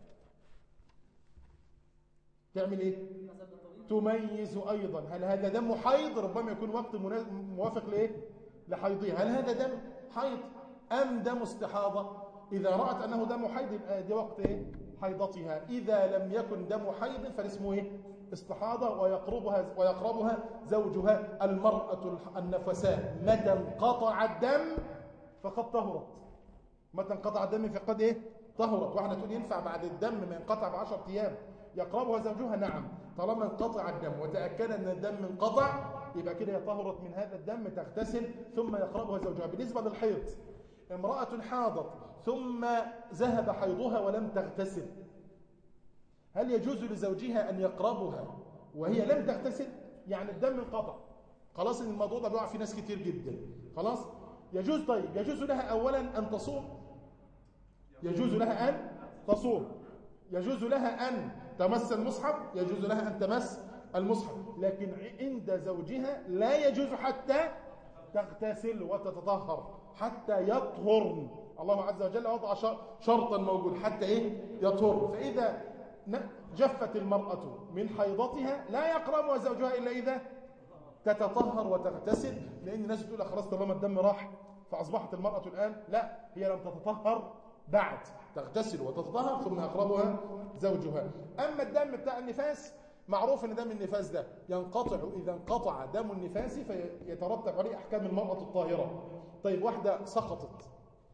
تعمل ايه تميز ايضا هل هذا دم حيض ربما يكون وقت موافق لايه لحيضها هل هذا دم حيض ام دم استحاضه اذا رات انه دم حيض يبقى دي وقت ايه حيضتها اذا لم يكن دم حيض فاسمه ايه استحاضه ويقربها ويقربها زوجها المراه النفساء متى انقطع الدم فقد طهرت متى انقطع الدم فقد ايه طهرت واحده تقول ينفع بعد الدم ما ينقطع ب 10 ايام يقربها زوجها نعم طالما انقطع الدم وتأكد أن الدم انقطع يبقى كده هي طهرت من هذا الدم تغتسل ثم يقربها زوجها بالنسبة للحيض امرأة حاضت ثم ذهب حيضها ولم تغتسل هل يجوز لزوجها أن يقربها وهي لم تغتسل يعني الدم انقطع خلاص ان الموضوع ده بيقع في ناس كتير جدا خلاص يجوز طيب يجوز لها اولا ان تصوم يجوز لها ان تصوم يجوز لها ان تمس المصحف يجوز لها أن تمس المصحف لكن عند زوجها لا يجوز حتى تغتسل وتتطهر حتى يطهر الله عز وجل وضع شرطا موجود حتى ايه يطهر فإذا جفت المرأة من حيضتها لا يقربها زوجها إلا إذا تتطهر وتغتسل لأن الناس بتقول خلاص طالما الدم راح فأصبحت المرأة الآن لا هي لم تتطهر بعد تغتسل وتتطهر ثم يقربها زوجها أما الدم بتاع النفاس معروف ان دم النفاس ده ينقطع إذا انقطع دم النفاس فيترتب عليه أحكام المرأة الطاهرة طيب واحدة سقطت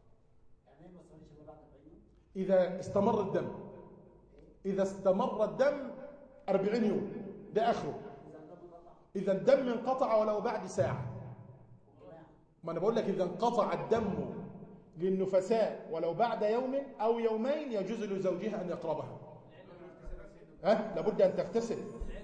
إذا استمر الدم إذا استمر الدم أربعين يوم ده آخره إذا الدم انقطع ولو بعد ساعة ما أنا بقول لك إذا انقطع الدم للنفساء ولو بعد يوم أو يومين يجوز لزوجها أن يقربها ها لابد أن تغتسل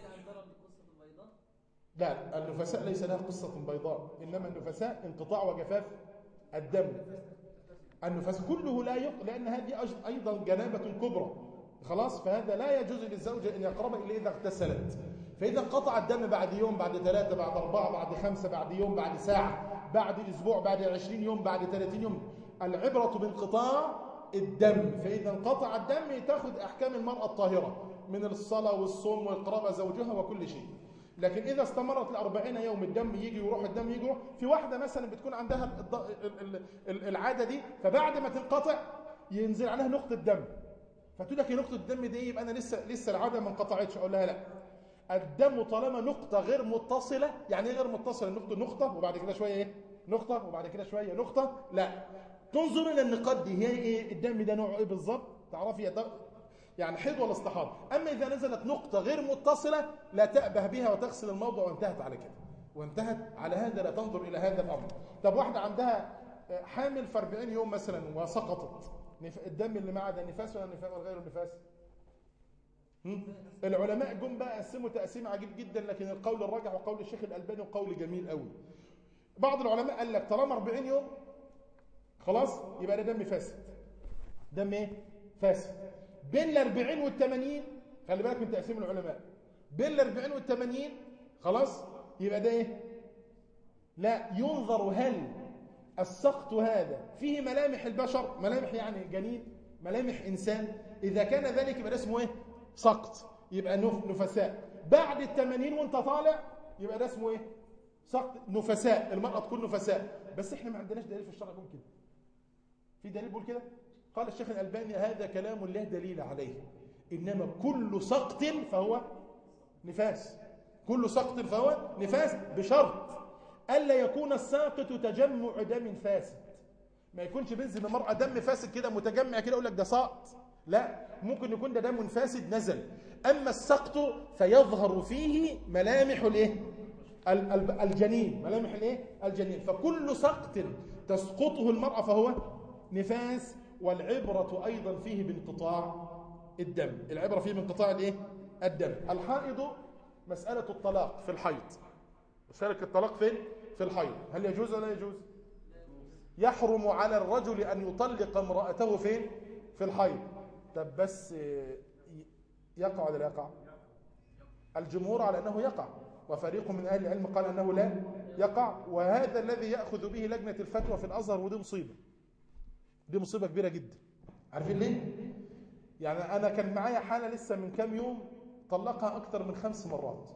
لا النفساء ليس لها قصة بيضاء إنما النفساء انقطاع وجفاف الدم النفاس كله لا يق... لأن هذه أيضا جنابة كبرى خلاص فهذا لا يجوز للزوجة أن يقرب إلا إذا اغتسلت فإذا انقطع الدم بعد يوم بعد ثلاثة بعد أربعة بعد خمسة بعد يوم بعد ساعة بعد أسبوع بعد عشرين يوم بعد ثلاثين يوم العبرة بانقطاع الدم فإذا انقطع الدم تأخذ أحكام المرأة الطاهرة من الصلاة والصوم والقرابة زوجها وكل شيء لكن إذا استمرت الأربعين يوم الدم يجي ويروح الدم يجي ويروح في واحدة مثلا بتكون عندها العادة دي فبعد ما تنقطع ينزل عليها نقطة دم فتقول لك نقطة الدم دي يبقى أنا لسه لسه العادة ما انقطعتش أقول لها لا الدم طالما نقطة غير متصلة يعني ايه غير متصلة النقطة نقطة وبعد كده شوية ايه نقطة وبعد كده شوية نقطة لا تنظر إلى النقاط دي هي ايه الدم ده نوعه ايه بالظبط تعرفي يعني حيض ولا استحاضة أما إذا نزلت نقطة غير متصلة لا تأبه بها وتغسل الموضع وانتهت على كده وانتهت على هذا لا تنظر إلى هذا الأمر طب واحدة عندها حامل في 40 يوم مثلا وسقطت الدم اللي معها ده نفاس ولا نفاس ولا غير النفاس العلماء جم بقى قسموا تقسيم عجيب جدا لكن القول الراجح وقول الشيخ الألباني وقول جميل قوي بعض العلماء قال لك طالما 40 يوم خلاص يبقى ده دم فاسد دم ايه فاسد بين ال 40 وال 80 خلي بالك من تقسيم العلماء بين ال 40 وال 80 خلاص يبقى ده ايه لا ينظر هل السقط هذا فيه ملامح البشر ملامح يعني جنين ملامح انسان اذا كان ذلك يبقى ده اسمه ايه سقط يبقى نف نفساء بعد ال 80 وانت طالع يبقى ده اسمه ايه سقط نفساء المرأة تكون نفساء بس احنا ما عندناش دليل في الشرع يقول كده في دليل بيقول كده قال الشيخ الألباني هذا كلام لا دليل عليه إنما كل سقط فهو نفاس كل سقط فهو نفاس بشرط ألا يكون الساقط تجمع دم فاسد ما يكونش بينزل المرأة دم فاسد كده متجمع كده يقول لك ده ساقط لا ممكن يكون ده دم فاسد نزل أما السقط فيظهر فيه ملامح الايه الجنين ملامح الايه الجنين فكل سقط تسقطه المرأة فهو نفاس والعبرة أيضا فيه بانقطاع الدم العبرة فيه بانقطاع الايه الدم الحائض مسألة الطلاق في الحيض مسألة الطلاق فين في الحيض هل يجوز ولا يجوز يحرم على الرجل أن يطلق امرأته فين في الحيض طب بس يقع ولا لا يقع الجمهور على أنه يقع وفريق من أهل العلم قال أنه لا يقع وهذا الذي يأخذ به لجنة الفتوى في الأزهر ودي مصيبة دي مصيبة كبيرة جدا عارفين ليه؟ يعني أنا كان معايا حالة لسه من كام يوم طلقها أكثر من خمس مرات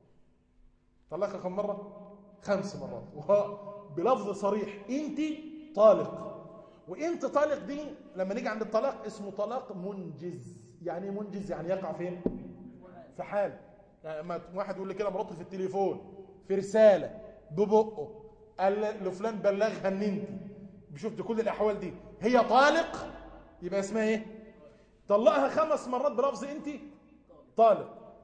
طلقها كم مرة؟ خمس مرات وبلفظ صريح أنت طالق وأنت طالق دي لما نيجي عند الطلاق اسمه طلاق منجز يعني منجز يعني يقع فين؟ في حال يعني لما واحد يقول لي كده مراتي في التليفون في رسالة ببقه قال لفلان بلغها ان انت بشوف دي كل الاحوال دي هي طالق يبقى اسمها ايه طلقها خمس مرات بلفظ انت طالق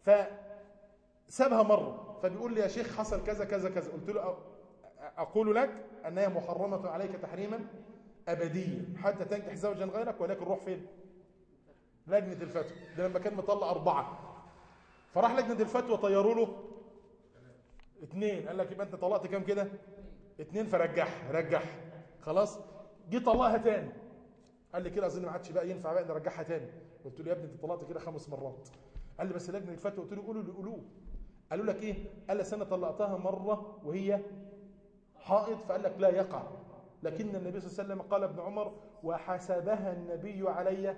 فسابها مره فبيقول لي يا شيخ حصل كذا كذا كذا قلت له اقول لك انها محرمه عليك تحريما ابديا حتى تنكح زوجا غيرك ولكن روح فين لجنه الفتوى ده لما كان مطلق اربعه فراح لجنه الفتوى طيروا له اثنين قال لك يبقى انت طلقت كام كده اثنين فرجعها رجعها خلاص جه طلقها تاني قال لي كده اظن ما عادش بقى ينفع بقى نرجعها تاني قلت له يا ابني انت طلقت كده خمس مرات قال لي بس لجنه الفتوى قلت له قولوا اللي قولوه قالوا لك ايه قال لي انا طلقتها مره وهي حائض فقال لك لا يقع لكن النبي صلى الله عليه وسلم قال ابن عمر وحسبها النبي علي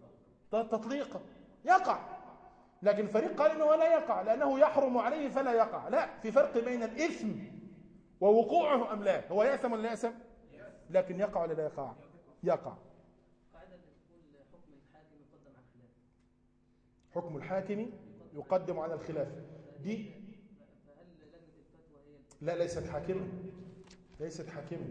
تطليقا يقع لكن الفريق قال انه لا يقع لانه يحرم عليه فلا يقع لا في فرق بين الاثم ووقوعه ام لا هو ياثم ولا ياثم لكن يقع ولا لا يقع يقع قاعدة بتقول حكم الحاكم يقدم على الخلاف حكم الحاكم يقدم على الخلاف دي فهل لجنة الفتوى هي لا ليست حاكمة ليست حاكمة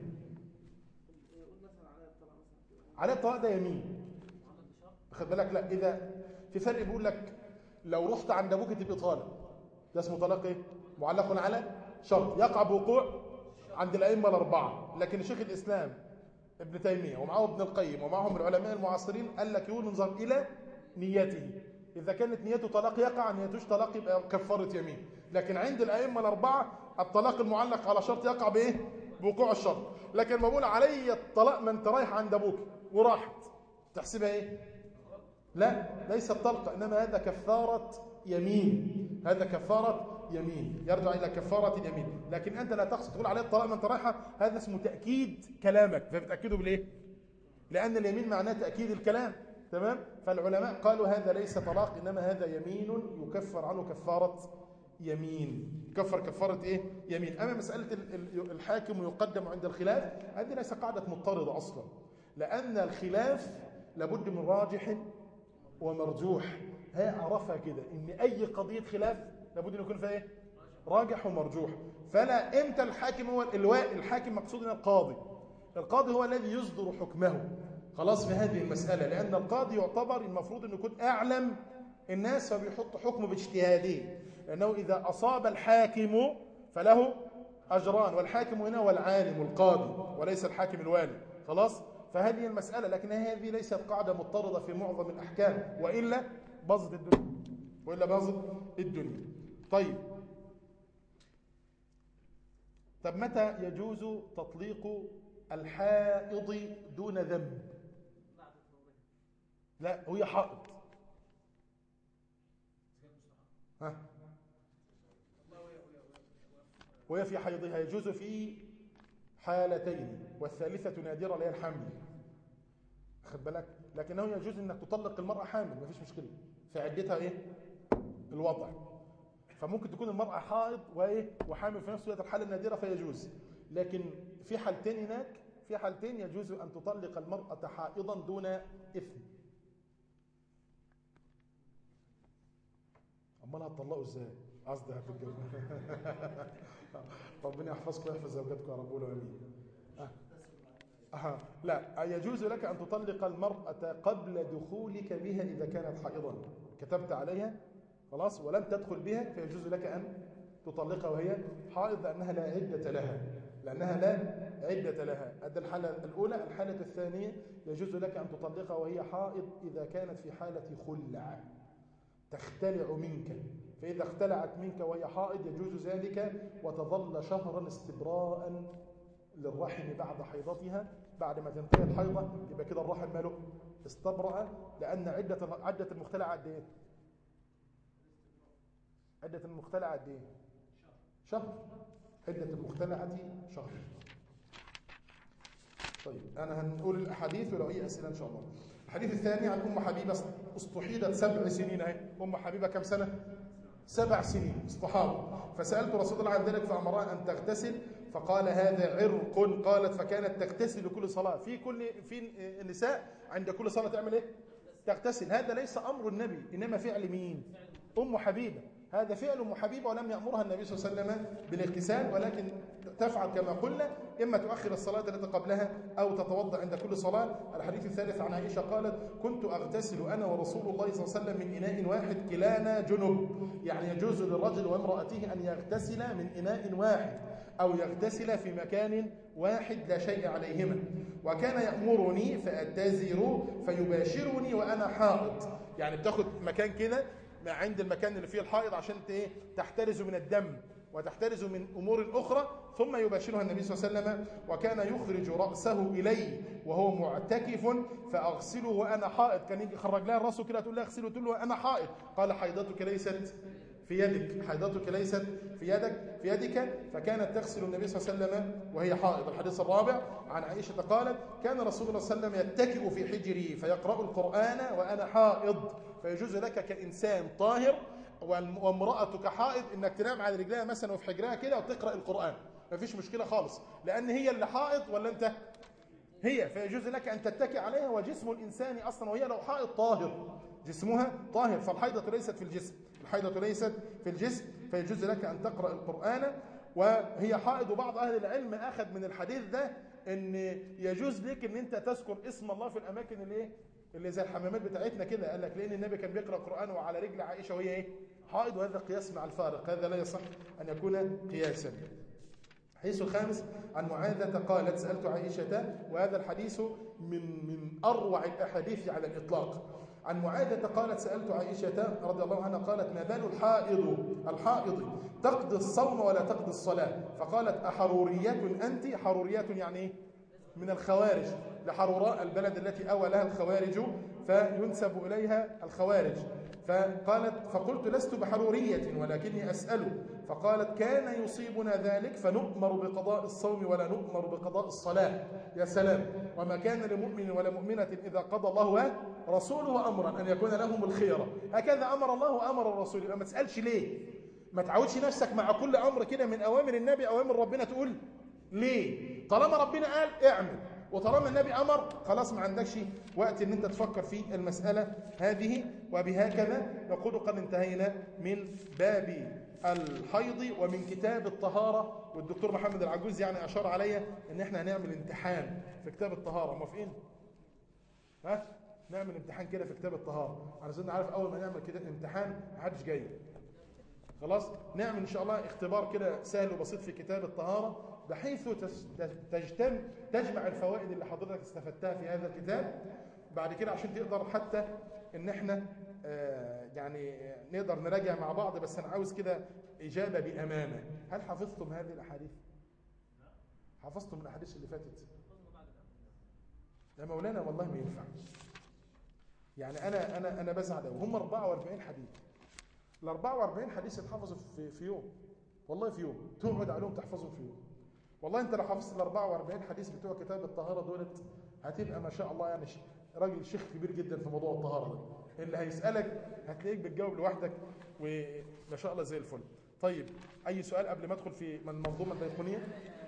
يقول مثلا على الطلاق مثلا على الطلاق ده يمين معاملة بشرط خد بالك لا اذا في فرق بيقول لك لو رحت عند ابوك تبقى طالق ده اسمه طلاق ايه معلق على شرط يقع بوقوع عند الائمه الاربعه لكن شيخ الاسلام ابن تيميه ومعه ابن القيم ومعهم العلماء المعاصرين قال لك ينظر الى نيته اذا كانت نيته طلاق يقع نيتوش طلاق يبقى كفاره يمين لكن عند الائمه الاربعه الطلاق المعلق على شرط يقع بايه بوقوع الشرط لكن ما بقول علي الطلاق ما انت رايح عند ابوك وراحت تحسبها ايه لا ليس طلقة إنما هذا كفارة يمين هذا كفارة يمين يرجع إلى كفارة اليمين لكن أنت لا تقصد تقول عليه الطلاق ما أنت رايحة هذا اسمه تأكيد كلامك فبتأكده بالإيه؟ لأن اليمين معناه تأكيد الكلام تمام؟ فالعلماء قالوا هذا ليس طلاق إنما هذا يمين يكفر عنه كفارة يمين كفر كفارة إيه؟ يمين أما مسألة ال- ال- الحاكم يقدم عند الخلاف هذه ليس قاعدة مضطردة أصلا لأن الخلاف لابد من راجح ومرجوح هي عرفها كده ان اي قضيه خلاف لابد ان يكون فيها ايه راجح ومرجوح فلا امتى الحاكم هو الواء الحاكم مقصود هنا القاضي القاضي هو الذي يصدر حكمه خلاص في هذه المساله لان القاضي يعتبر المفروض انه يكون اعلم الناس فبيحط حكمه باجتهاده لانه اذا اصاب الحاكم فله اجران والحاكم هنا هو العالم القاضي وليس الحاكم الوالي خلاص فهذه المسألة لكن هذه ليست قاعدة مضطردة في معظم الأحكام وإلا باظت الدنيا وإلا باظت الدنيا طيب طب متى يجوز تطليق الحائض دون ذنب بعد فورها لا وهي حائض ها وهي في حيضها يجوز في حالتين والثالثة نادرة اللي هي الحمل خد بالك لكنه يجوز انك تطلق المرأة حامل مفيش مشكلة في عدتها ايه الوضع فممكن تكون المرأة حائض وايه وحامل في نفس الوقت الحالة النادرة فيجوز لكن في حالتين هناك في حالتين يجوز ان تطلق المرأة حائضا دون اثم امال هتطلقوا ازاي قصدي هتتجوز ربنا يحفظكم ويحفظ زوجاتكم يا رب قولوا امين آه. أها. لا يجوز لك أن تطلق المرأة قبل دخولك بها إذا كانت حائضا كتبت عليها خلاص ولم تدخل بها فيجوز لك أن تطلقها وهي حائض لأنها لا عدة لها لأنها لا عدة لها هذه الحالة الأولى الحالة الثانية يجوز لك أن تطلقها وهي حائض إذا كانت في حالة خلع تختلع منك فإذا اختلعت منك وهي حائض يجوز ذلك وتظل شهرا استبراء للرحم بعد حيضتها بعد ما تنتهي الحيضة يبقى كده الرحم ماله استبرأ لأن عدة عدة المختلع قد إيه؟ عدة المختلع قد إيه؟ شهر عدة المختلعة شهر طيب أنا هنقول الأحاديث ولو أي أسئلة إن شاء الله الحديث الثاني عن أم حبيبة استحيضت سبع سنين أهي أم حبيبة كم سنة؟ سبع سنين استحاضة فسألت رسول الله عن ذلك فأمرها أن تغتسل فقال هذا عرق قالت فكانت تغتسل كل صلاة في كل في النساء عند كل صلاة تعمل ايه تغتسل هذا ليس أمر النبي إنما فعل مين أم حبيبة هذا فعل أم حبيبة ولم يأمرها النبي صلى الله عليه وسلم بالاغتسال ولكن تفعل كما قلنا إما تؤخر الصلاة التي قبلها أو تتوضأ عند كل صلاة الحديث الثالث عن عائشة قالت كنت أغتسل أنا ورسول الله صلى الله عليه وسلم من إناء واحد كلانا جنب يعني يجوز للرجل وامرأته أن يغتسل من إناء واحد أو يغتسل في مكان واحد لا شيء عليهما وكان يأمرني فأتزر فيباشرني وأنا حائض يعني بتاخد مكان كده عند المكان اللي فيه الحائض عشان ايه تحترز من الدم وتحترز من امور اخرى ثم يباشرها النبي صلى الله عليه وسلم وكان يخرج راسه الي وهو معتكف فاغسله وانا حائض كان يجي يخرج لها راسه كده تقول لها اغسله تقول له انا حائض قال حيضتك ليست في يدك حيضتك ليست في يدك في يدك فكانت تغسل النبي صلى الله عليه وسلم وهي حائض الحديث الرابع عن عائشه قالت كان رسول الله صلى الله عليه وسلم يتكئ في حجري فيقرا القران وانا حائض فيجوز لك كانسان طاهر وامرأتك حائض انك تنام على رجلها مثلا وفي حجرها كده وتقرا القران مفيش مشكله خالص لان هي اللي حائض ولا انت هي فيجوز لك ان تتكئ عليها وجسم الانسان اصلا وهي لو حائض طاهر جسمها طاهر فالحيضه ليست في الجسم الحيضه ليست في الجسم فيجوز لك ان تقرا القران وهي حائض وبعض اهل العلم اخذ من الحديث ده ان يجوز لك ان انت تذكر اسم الله في الاماكن اللي ايه اللي زي الحمامات بتاعتنا كده قال لك لان النبي كان بيقرا القران وعلى رجل عائشه وهي ايه حائض وهذا قياس مع الفارق هذا لا يصح ان يكون قياسا الحديث الخامس عن معاذة قالت سألت عائشة وهذا الحديث من من أروع الأحاديث على الإطلاق عن معاذة قالت سألت عائشة رضي الله عنها قالت ما بال الحائض الحائض تقضي الصوم ولا تقضي الصلاة فقالت أحرورية أنت حرورية يعني إيه؟ من الخوارج لحروراء البلد التي أوى لها الخوارج فينسب إليها الخوارج فقالت فقلت لست بحرورية ولكني أسأل فقالت كان يصيبنا ذلك فنؤمر بقضاء الصوم ولا نؤمر بقضاء الصلاة يا سلام وما كان لمؤمن ولا مؤمنة إذا قضى الله ورسوله أمرا أن يكون لهم الخيرة هكذا أمر الله وأمر الرسول ما تسألش ليه ما تعودش نفسك مع كل أمر كده من أوامر النبي أوامر ربنا تقول ليه طالما ربنا قال اعمل وطالما النبي امر خلاص ما عندكش وقت ان انت تفكر في المساله هذه وبهكذا نقول قد انتهينا من باب الحيض ومن كتاب الطهاره والدكتور محمد العجوز يعني اشار عليا ان احنا هنعمل امتحان في كتاب الطهاره موافقين ها نعمل امتحان كده في كتاب الطهاره علشان عارف اول ما نعمل كده امتحان محدش جاي خلاص نعمل ان شاء الله اختبار كده سهل وبسيط في كتاب الطهاره بحيث تجتم تجمع الفوائد اللي حضرتك استفدتها في هذا الكتاب بعد كده عشان تقدر حتى ان احنا آه يعني نقدر نراجع مع بعض بس انا عاوز كده اجابه بامانه هل حفظتم هذه الاحاديث حفظتم الاحاديث اللي فاتت يا مولانا والله ما ينفع يعني انا انا انا بزعل قوي هم 44 حديث ال 44 حديث يتحفظوا في في يوم والله في يوم تقعد عليهم تحفظهم في يوم والله انت لو حفظت ال 44 حديث بتوع كتاب الطهاره دولت هتبقى ما شاء الله يعني ش- راجل شيخ كبير جدا في موضوع الطهاره ده اللي هيسالك هتلاقيك بتجاوب لوحدك وما شاء الله زي الفل طيب اي سؤال قبل ما ادخل في من المنظومه البيقونيه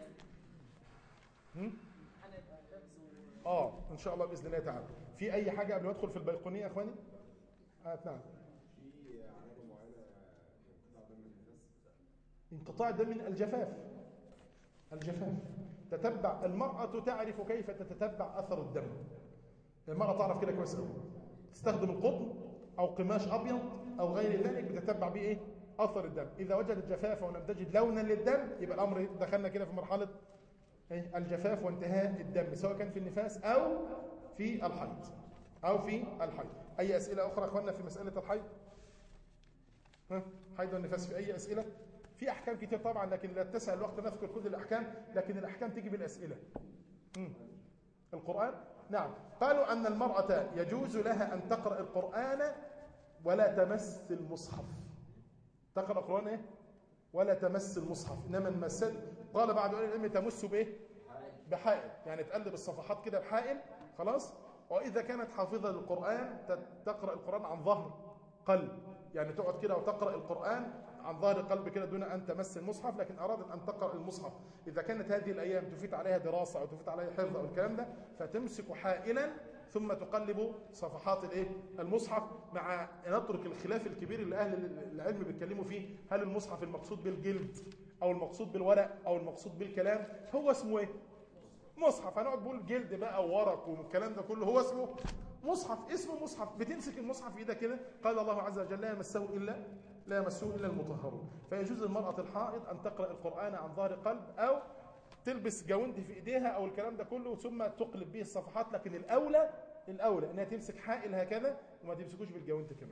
هم؟ امتحان يبقى حفظ و- اه ان شاء الله باذن الله تعالى في اي حاجه قبل ما ادخل في البيقونيه يا اخواني آه نعم في علامة معينة انقطاع دم النفس انقطاع الدم من الجفاف الجفاف تتبع المرأة تعرف كيف تتتبع أثر الدم المرأة تعرف كده كويس قوي تستخدم القطن أو قماش أبيض أو غير ذلك بتتبع بيه إيه؟ أثر الدم إذا وجدت جفافة ولم تجد لونا للدم يبقى الأمر دخلنا كده في مرحلة إيه؟ الجفاف وانتهاء الدم سواء كان في النفاس أو في الحيض أو في الحيض أي أسئلة أخرى يا أخوانا في مسألة الحيض ها؟ حيض والنفاس في أي أسئلة في أحكام كتير طبعا لكن لا اتسع الوقت نذكر كل الأحكام لكن الأحكام تيجي بالأسئلة مم. القرآن نعم قالوا أن المرأة يجوز لها أن تقرأ القرآن ولا تمس المصحف تقرأ القرآن إيه؟ ولا تمس المصحف إنما المسد قال بعض أهل العلم تمس بإيه؟ بحائل يعني تقلب الصفحات كده بحائل خلاص وإذا كانت حافظة للقرآن ت- تقرأ القرآن عن ظهر قلب يعني تقعد كده وتقرأ القرآن عن ظهر قلب كده دون أن تمس المصحف لكن أرادت أن تقرأ المصحف إذا كانت هذه الأيام تفيت عليها دراسة أو تفيت عليها حفظ أو الكلام ده فتمسك حائلا ثم تقلب صفحات الايه المصحف مع نترك الخلاف الكبير اللي اهل العلم بيتكلموا فيه هل المصحف المقصود بالجلد او المقصود بالورق او المقصود بالكلام هو اسمه ايه مصحف هنقعد نقول جلد بقى وورق والكلام ده كله هو اسمه مصحف اسمه مصحف بتمسك المصحف في ايدك كده قال الله عز وجل لا يمسه الا لا يمسه الا المطهرون فيجوز للمراه الحائض ان تقرا القران عن ظهر قلب او تلبس جوند في ايديها او الكلام ده كله ثم تقلب به الصفحات لكن الاولى الاولى انها تمسك حائل هكذا وما تمسكوش بالجوند كمان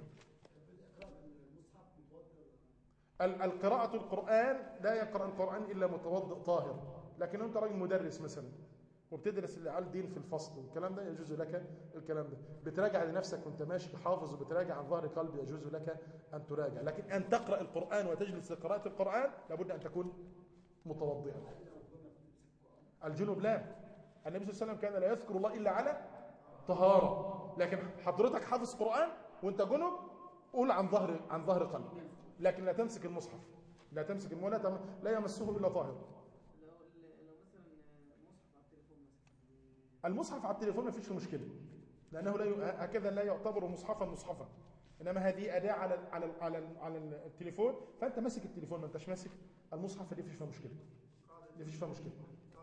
ال- القراءة القرآن لا يقرأ القرآن إلا متوضئ طاهر لكن أنت راجل مدرس مثلا وبتدرس العيال دين في الفصل والكلام ده يجوز لك الكلام ده بتراجع لنفسك وانت ماشي حافظ وبتراجع عن ظهر قلب يجوز لك أن تراجع لكن أن تقرأ القرآن وتجلس لقراءة القرآن لابد أن تكون متوضئا الجنوب لا النبي صلى الله عليه وسلم كان لا يذكر الله إلا على طهارة لكن حضرتك حافظ قرآن وانت جنب قول عن ظهر عن ظهر قلب لكن لا تمسك المصحف لا تمسك الم- لا تم- لا يمسه الا طاهر لو لو مثلا مصحف على التليفون مثلا المصحف على التليفون ما فيش فيه مشكله لانه لا ي- هكذا لا يعتبر مصحفا مصحفا انما هذه اداه على ال- على ال- على ال- على التليفون فانت ماسك التليفون ما انتش ماسك المصحف دي فيش فيها مشكله دي فيش فيها مشكله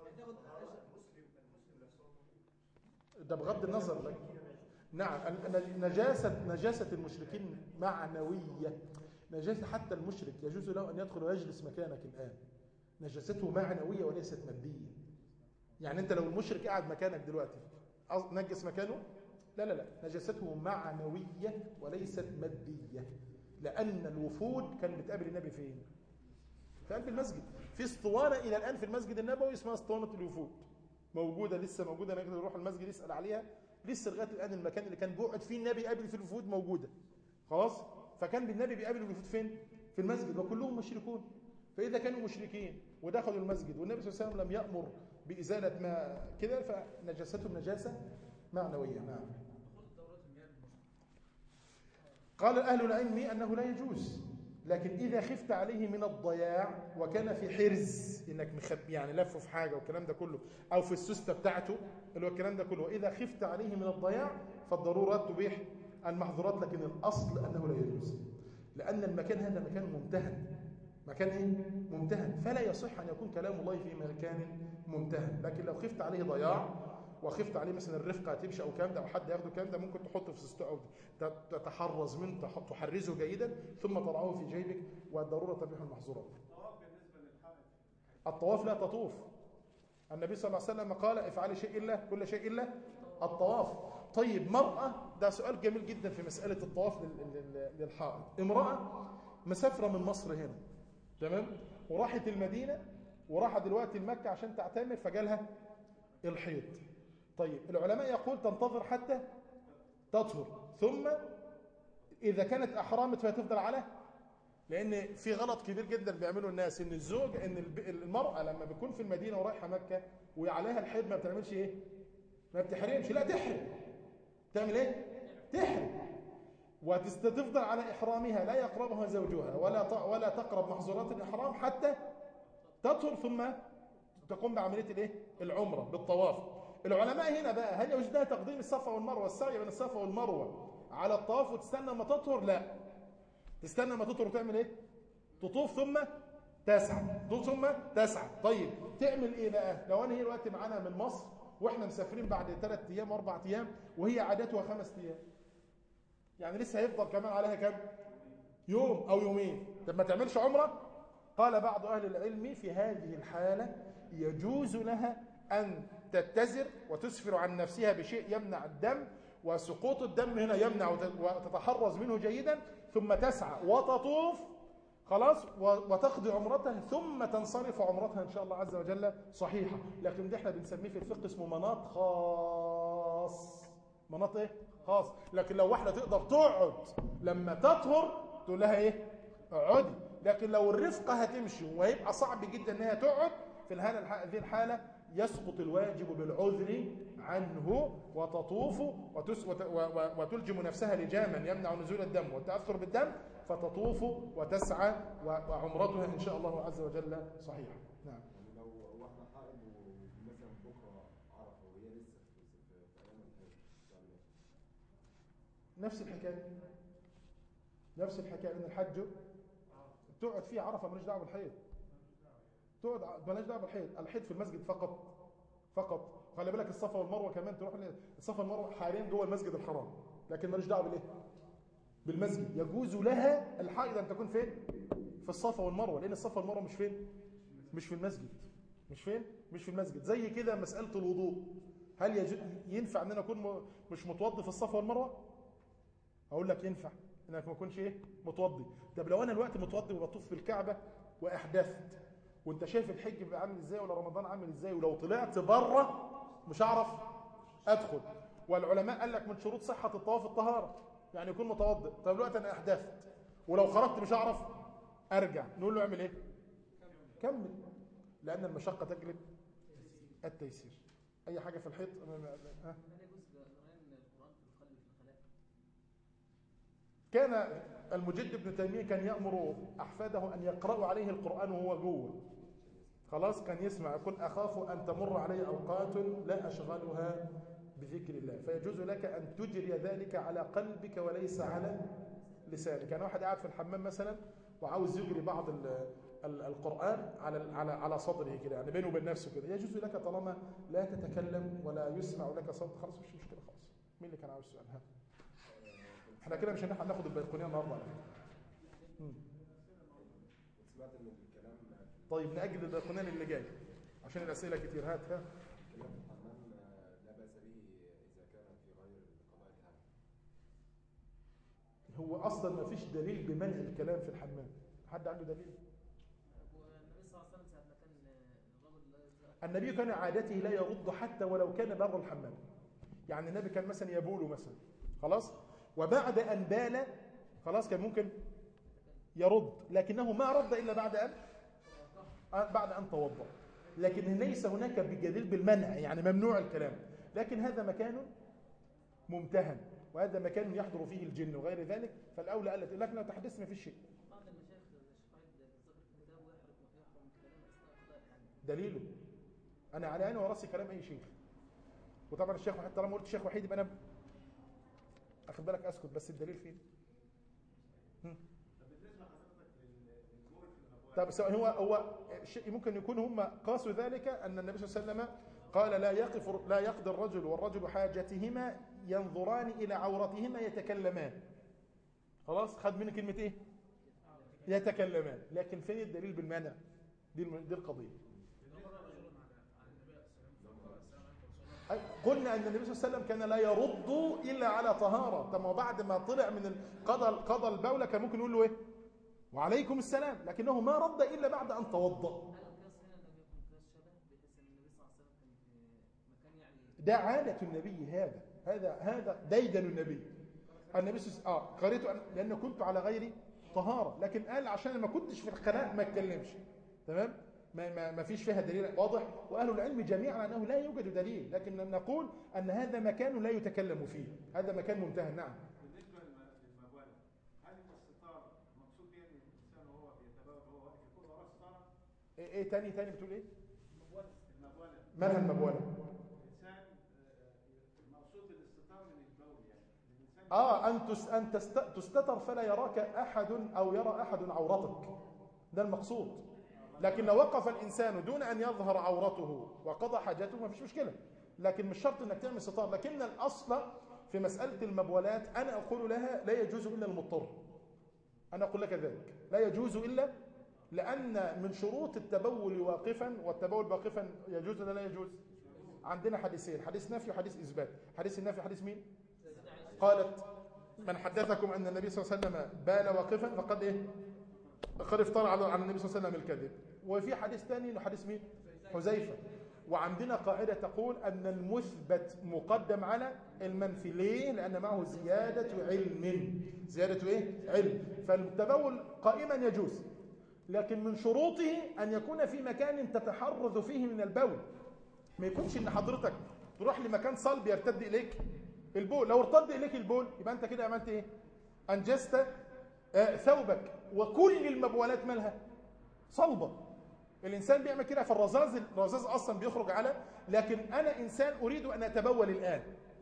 ده بغض النظر لك نعم ال- ال- نجاسة نجاسة المشركين معنوية نجاسة حتى المشرك يجوز له أن يدخل ويجلس مكانك الآن نجاسته معنوية وليست مادية يعني أنت لو المشرك قاعد مكانك دلوقتي أص- نجس مكانه لا لا لا نجاسته معنوية وليست مادية لأن الوفود كان بتقابل النبي فين في قلب المسجد في اسطوانة إلى الآن في المسجد النبوي اسمها اسطوانة الوفود موجودة لسه موجودة نقدر يروح المسجد يسأل عليها لسه لغاية الآن المكان اللي كان بيقعد فيه النبي يقابل فيه الوفود موجودة خلاص فكان النبي بيقابل الوفود فين في المسجد وكلهم مشركون فإذا كانوا مشركين ودخلوا المسجد والنبي صلى الله عليه وسلم لم يأمر بإزالة ما كده فنجاستهم نجاسة معنوية نعم قال أهل العلم أنه لا يجوز لكن إذا خفت عليه من الضياع وكان في حرز إنك مخب يعني لفه في حاجة والكلام ده كله أو في السستة بتاعته اللي هو الكلام ده كله وإذا خفت عليه من الضياع فالضرورات تبيح المحظورات لكن الأصل أنه لا يجوز لأن المكان هذا مكان ممتهن مكان إيه؟ ممتهن فلا يصح أن يكون كلام الله في مكان ممتهن لكن لو خفت عليه ضياع وخفت عليه مثلا الرفقه هتمشي او الكلام ده او حد ياخده الكلام ده ممكن تحطه في سستو او ت- تتحرز منه تح- تحرزه جيدا ثم تضعه في جيبك والضروره تبيح المحظورات. الطواف لا تطوف. النبي صلى الله عليه وسلم قال افعلي شيء الا كل شيء الا الطواف. طيب مرأة ده سؤال جميل جدا في مسألة الطواف لل- لل- للحائض. امرأة مسافرة من مصر هنا تمام؟ وراحت المدينة وراحت دلوقتي لمكة عشان تعتمر فجالها الحيض. طيب العلماء يقول تنتظر حتى تطهر ثم إذا كانت أحرامت فهي تفضل على لأن في غلط كبير جدا بيعمله الناس إن الزوج إن الب- المرأة لما بتكون في المدينة ورايحة مكة وعليها الحيض ما بتعملش إيه؟ ما بتحرمش لا تحرم تعمل إيه؟ تحرم وتفضل على إحرامها لا يقربها زوجها ولا ت- ولا تقرب محظورات الإحرام حتى تطهر ثم تقوم بعملية الإيه؟ العمرة بالطواف العلماء هنا بقى هل يجوز لها تقديم الصفا والمروة السعي بين الصفا والمروة على الطواف وتستنى ما تطهر لا تستنى ما تطهر وتعمل ايه تطوف ثم تسعى تطوف ثم تسعى طيب تعمل ايه بقى لو انا هي دلوقتي معانا من مصر واحنا مسافرين بعد ثلاث ايام واربع ايام وهي عادتها خمس ايام يعني لسه هيفضل كمان عليها كام يوم او يومين طب ما تعملش عمره قال بعض اهل العلم في هذه الحاله يجوز لها ان تتزر وتسفر عن نفسها بشيء يمنع الدم وسقوط الدم هنا يمنع وت- وتتحرز منه جيدا ثم تسعى وتطوف خلاص و- وتقضي عمرتها ثم تنصرف عمرتها ان شاء الله عز وجل صحيحه لكن ده احنا بنسميه في الفقه اسمه مناط خاص مناط ايه خاص لكن لو واحده تقدر تقعد لما تطهر تقول لها ايه اقعدي لكن لو الرفقه هتمشي وهيبقى صعب جدا انها تقعد في الحاله الح- هذه الحاله يسقط الواجب بالعذر عنه وتطوف وتس وت و و وتلجم نفسها لجاما يمنع نزول الدم والتاثر بالدم فتطوف وتسعى و- وعمرتها ان شاء الله عز وجل صحيحه نعم يعني لو واحدة حائض ومثلا بكرة عرفة وهي لسه في في في أيام الحيض تعمل إيه؟ نفس الحكايه نفس الحكايه ان الحج تقعد فيه عرفه ماليش دعوه بالحيض تقعد ع- مالهاش دعوه بالحيض الحيض في المسجد فقط فقط خلي بالك الصفا والمروه كمان تروح ل- الصفا والمروه حاليا جوه المسجد الحرام لكن ماليش دعوه بالايه بالمسجد يجوز لها الحائض ان تكون فين في الصفا والمروه لان الصفا والمروه مش فين مش في المسجد مش فين مش في المسجد زي كده مساله الوضوء هل يجو... ينفع ان انا اكون م... مش متوضي في الصفا والمروه اقول لك ينفع انك ما تكونش ايه متوضي طب لو انا الوقت متوضي وبطوف في الكعبه واحدثت وانت شايف الحج بيبقى عامل ازاي ولا رمضان عامل ازاي ولو طلعت بره مش هعرف ادخل والعلماء قال لك من شروط صحه الطواف الطهاره يعني يكون متوضئ طب دلوقتي انا احدثت ولو خرجت مش هعرف ارجع نقول له اعمل ايه كمل لان المشقه تجلب التيسير اي حاجه في الحيط ها هل يجوز قراءة القرآن في القلب في الخلاء؟ كان المجد ابن تيمية كان يأمر أحفاده أن يقرأوا عليه القرآن وهو جوه خلاص كان يسمع يقول أخاف أن تمر علي أوقات لا أشغلها بذكر الله فيجوز لك أن تجري ذلك على قلبك وليس على لسانك كان واحد قاعد في الحمام مثلا وعاوز يجري بعض ال ال القرآن على على على صدره كده يعني بينه وبين نفسه كده يجوز لك طالما لا تتكلم ولا يسمع لك صوت خلاص مش مشكلة خالص مين اللي كان عاوز سؤال ها احنا كده مش هنلحق ناخد البيقونيه النهارده على فكره مم. سمعت إن الكلام طيب نأجل البيقونيه اللي جاي عشان الاسئله كتير هات ها الكلام في الحمام لا بأس به إذا كان في غير قضاء الحاجة هو اصلا ما فيش دليل بمنع الكلام في الحمام حد عنده دليل والنبي صلى الله عليه وسلم ساعة ما كان الرجل لا يزال النبي كان عادته لا يرد حتى ولو كان بر الحمام يعني النبي كان مثلا يبول مثلا خلاص وبعد ان بال خلاص كان ممكن يرد لكنه ما رد الا بعد ان آه، بعد ان توضا لكن ليس هناك بدليل بالمنع يعني ممنوع الكلام لكن هذا مكان ممتهن وهذا مكان يحضر فيه الجن وغير ذلك فالاولى الا لكن لو تحدث ما فيش شيء بعض المشايخ الشيخ فايد ذكر في كتابه يحرم يحرم الكلام أثناء قضاء الحاجة دليله انا على عيني وراسي كلام اي شيخ وطبعا الشيخ وحيد طالما قلت شيخ وحيد يبقى انا اخد بالك اسكت بس الدليل فين هم؟ طب سواء هو هو شيء ممكن يكون هم قاسوا ذلك ان النبي صلى الله عليه وسلم قال لا يقف لا يقضي الرجل والرجل حاجتهما ينظران الى عورتهما يتكلمان خلاص خد مني كلمه ايه يتكلمان لكن فين الدليل بالمنع دي الم- دي القضيه أي قلنا ان النبي صلى الله عليه وسلم كان لا يرد الا على طهاره طب ما هو بعد ما طلع من ال- قضى قضى البوله كان ممكن يقول له ايه وعليكم السلام لكنه ما رد الا بعد ان توضا هل القياس هنا لم يكن قياس شبه بحيث ان النبي صلى الله عليه وسلم كان في مكان يعني ده عاده النبي هذا هذا هذا ديدن النبي النبي صلى اه قريته أن- لان كنت على غير طهاره لكن قال عشان ما كنتش في الخلاء ما اتكلمش تمام ما, ما, ما فيش فيها دليل واضح واهل العلم جميعا انه لا يوجد دليل لكن نقول ان هذا مكان لا يتكلم فيه هذا مكان منتهى نعم بالنسبه للم- للمبالغ هل الاستطار مقصود بها ان الانسان وهو بيتبول وهو واقف يكون وراه ستاره؟ ايه, إيه تاني تاني بتقول ايه المبالغ مالها المبوله الانسان آه، المقصود بالاستطار من البول يعني الانسان اه ان تس ان تست تستتر فلا يراك احد او يرى احد عورتك ده المقصود لكن لو وقف الانسان دون ان يظهر عورته وقضى حاجته ما فيش مشكله لكن مش شرط انك تعمل ستار لكن الاصل في مساله المبولات انا اقول لها لا يجوز الا المضطر انا اقول لك ذلك لا يجوز الا لان من شروط التبول واقفا والتبول واقفا يجوز ولا لا يجوز عندنا حديثين حديث نفي وحديث اثبات حديث النفي حديث مين قالت من حدثكم ان النبي صلى الله عليه وسلم بال واقفا فقد ايه قد افترى على على النبي صلى الله عليه وسلم الكذب وفي حديث ثاني انه حديث مين حذيفه وعندنا قاعده تقول ان المثبت مقدم على المنفي ليه لان معه زياده علم زياده ايه علم فالتبول قائما يجوز لكن من شروطه ان يكون في مكان تتحرز فيه من البول ما يكونش ان حضرتك تروح لمكان صلب يرتد اليك البول لو ارتد اليك البول يبقى انت كده عملت ايه انجزت آه، ثوبك وكل المبولات مالها صلبه الانسان بيعمل كده في الرذاذ الرذاذ اصلا بيخرج على لكن انا انسان اريد ان اتبول الان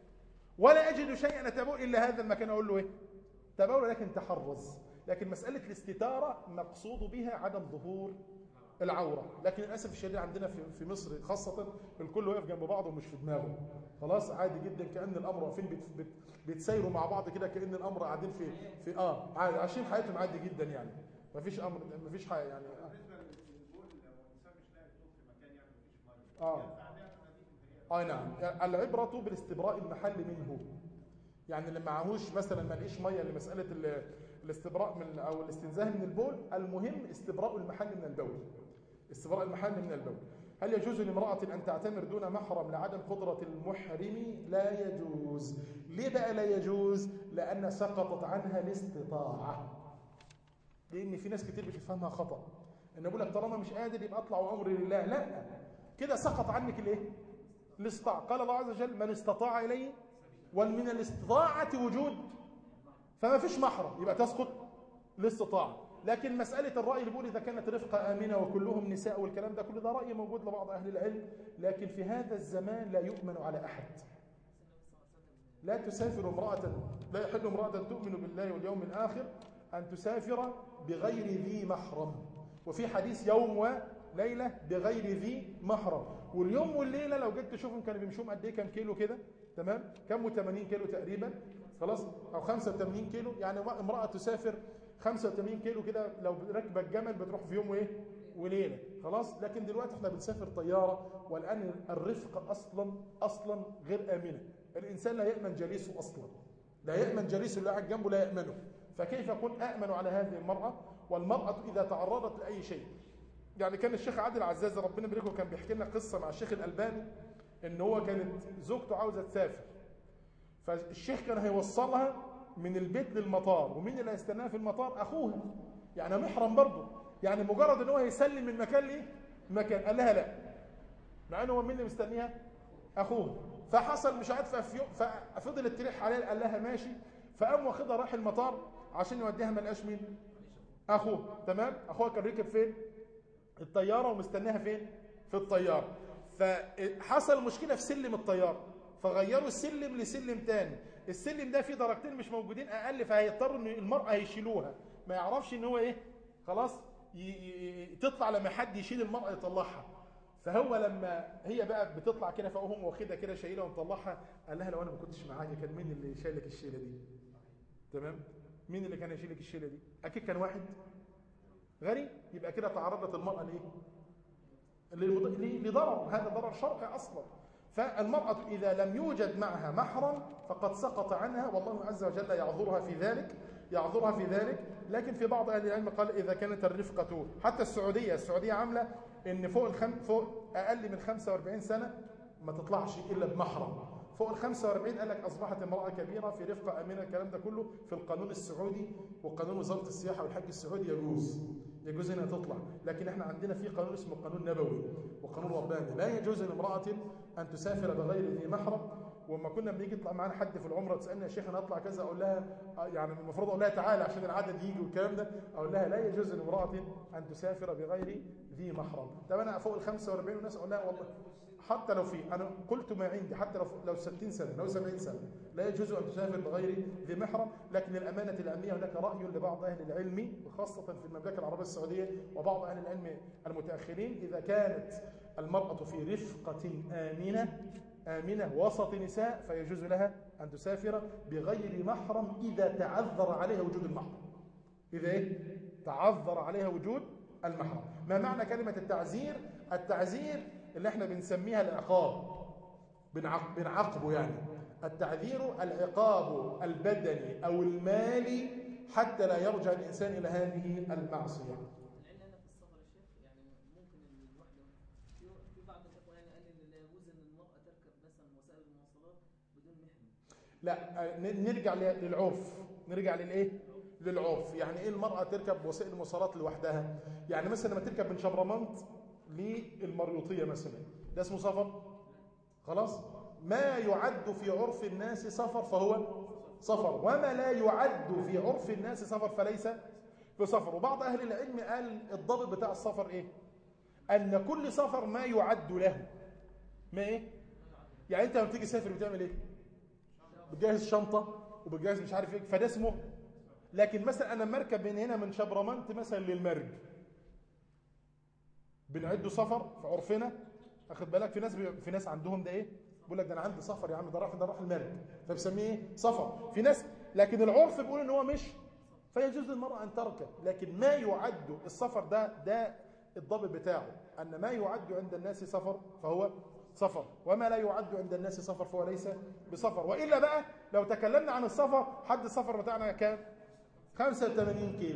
ولا اجد شيئا اتبول الا هذا المكان اقول له ايه تبول لكن تحرز لكن مساله الاستتاره مقصود بها عدم ظهور العوره لكن للاسف الشديد عندنا في في مصر خاصه الكل واقف جنب بعضه ومش في دماغه خلاص عادي جدا كان الامر واقفين بت بت بيتسايروا مع بعض كده كان الامر قاعدين في في اه عادي عايشين حياتهم عادي جدا يعني مفيش امر مفيش حاجه يعني آه. بالنسبه للبول لو الانسان مش لاقي طول في مكان يعني مفيش ميه آه. ينفع نعمل نظيف اي نعم يعني العبره بالاستبراء المحل منه يعني اللي معهوش مثلا ما لقيش ميه لمساله ال- الاستبراء من او الاستنزاه من البول المهم استبراء المحل من البول استبراء المحل من البول هل يجوز لامرأة أن تعتمر دون محرم لعدم قدرة المحرم؟ لا يجوز. ليه بقى لا يجوز؟ لأن سقطت عنها الاستطاعة. لأن في ناس كتير بتفهمها خطأ. إن بقول لك طالما مش قادر يبقى أطلع وأمري لله، لا. كده سقط عنك الإيه؟ الاستطاعة. قال الله عز وجل: من استطاع إليه ومن الاستطاعة وجود فما فيش محرم يبقى تسقط الاستطاعة لكن مسألة الرأي اللي بيقول إذا كانت رفقة آمنة وكلهم نساء والكلام ده كل ده رأي موجود لبعض أهل العلم لكن في هذا الزمان لا يؤمن على أحد لا تسافر امرأة لا يحل امرأة تؤمن بالله واليوم الآخر أن تسافر بغير ذي محرم وفي حديث يوم وليلة بغير ذي محرم واليوم والليلة لو جيت تشوفهم كانوا بيمشوا قد إيه كام كيلو كده تمام كم 80 كيلو تقريبا خلاص أو 85 كيلو يعني امرأة تسافر 85 كيلو كده لو راكبه الجمل بتروح في يوم وايه وليله خلاص لكن دلوقتي احنا بنسافر طياره والان الرفق اصلا اصلا غير امنه الانسان لا يامن جليسه اصلا لا يامن جليسه اللي قاعد جنبه لا يامنه فكيف اكون امن على هذه المراه والمراه اذا تعرضت لاي شيء يعني كان الشيخ عادل عزاز ربنا يبارك له كان بيحكي لنا قصه مع الشيخ الالباني ان هو كانت زوجته عاوزه تسافر فالشيخ كان هيوصلها من البيت للمطار ومين اللي هيستناها في المطار اخوها يعني محرم برضه يعني مجرد ان هو هيسلم من مكان ليه مكان قال لها لا مع انه هو مين اللي مستنيها اخوها فحصل مش عارف في يوم ففضلت تلح عليه قال لها ماشي فقام واخدها راح المطار عشان يوديها ما لقاش مين اخوه تمام اخوها كان ركب فين الطياره ومستناها فين في الطياره فحصل مشكله في سلم الطياره فغيروا السلم لسلم تاني السلم ده فيه درجتين مش موجودين اقل فهيضطروا ان المراه هيشيلوها ما يعرفش ان هو ايه خلاص ي- ي- تطلع لما حد يشيل المراه يطلعها فهو لما هي بقى بتطلع كده فهم واخدها كده شايلها ومطلعها قال لها لو انا ما كنتش معايا كان مين اللي شايلك الشيله دي تمام مين اللي كان يشيلك الشيله دي اكيد كان واحد غني يبقى كده تعرضت المراه لايه للمض- ل- لضرر هذا ضرر شرعي اصلا فالمرأة إذا لم يوجد معها محرم فقد سقط عنها والله عز وجل يعذرها في ذلك يعذرها في ذلك لكن في بعض أهل العلم قال إذا كانت الرفقة حتى السعودية السعودية عاملة إن فوق الخم فوق أقل من 45 سنة ما تطلعش إلا بمحرم فوق ال 45 قال لك اصبحت امراه كبيره في رفقه امنه الكلام ده كله في القانون السعودي وقانون وزاره السياحه والحج السعودي يجوز يجوز انها تطلع لكن احنا عندنا في قانون اسمه قانون نبوي وقانون رباني لا يجوز لامراه ان تسافر بغير ذي محرم وما كنا بنيجي يطلع معانا حد في العمره تسالني يا شيخ انا اطلع كذا اقول لها آه، يعني المفروض اقول لها تعالى عشان العدد يجي والكلام ده اقول لها لا يجوز لامراه ان تسافر بغير ذي محرم طب انا فوق ال 45 والناس اقول لها والله حتى لو في انا قلت ما عندي حتى لو لو 60 سنه لو 70 سنه لا يجوز ان تسافر بغير ذي محرم لكن الامانه الامنيه هناك راي لبعض اهل العلم وخاصه في المملكه العربيه السعوديه وبعض اهل العلم المتاخرين اذا كانت المراه في رفقه امنه آمنة وسط نساء فيجوز لها أن تسافر بغير محرم إذا تعذر عليها وجود المحرم إذا إيه؟ تعذر عليها وجود المحرم ما معنى كلمة التعزير التعزير اللي احنا بنسميها العقاب بنعق- بنعاقبه يعني التعذير العقاب البدني أو المالي حتى لا يرجع الإنسان إلى هذه المعصية العلة هنا في السفر يا شيخ يعني ممكن ان الواحده في في بعض الاخوه يعني قال ان لا يجوز ان المراه تركب مثلا وسائل المواصلات بدون محرم لا آه، ن- نرجع ل- للعرف نرجع للايه للعرف يعني ايه المراه تركب وسائل المواصلات لوحدها يعني مثلا لما تركب من شبرمنت للمريوطيه مثلا ده اسمه سفر خلاص ما يعد في عرف الناس سفر فهو سفر وما لا يعد في عرف الناس سفر فليس بسفر وبعض اهل العلم قال الضابط بتاع السفر ايه ان كل سفر ما يعد له ما ايه يعني انت لما تيجي تسافر بتعمل ايه بتجهز شنطه وبتجهز مش عارف ايه فده اسمه لكن مثلا انا مركب من هنا من شبرمنت مثلا للمرج بنعده سفر في عرفنا اخد بالك في ناس بي... في ناس عندهم ده ايه بيقول لك ده انا عندي سفر يا عم ده راح ده راح المرج فبسميه ايه سفر في ناس لكن العرف بيقول ان هو مش فيجوز للمرأة أن تركب لكن ما يعد السفر ده ده الضابط بتاعه أن ما يعد عند الناس سفر فهو سفر وما لا يعد عند الناس سفر فهو ليس بسفر وإلا بقى لو تكلمنا عن السفر حد السفر بتاعنا كام 85 كيلو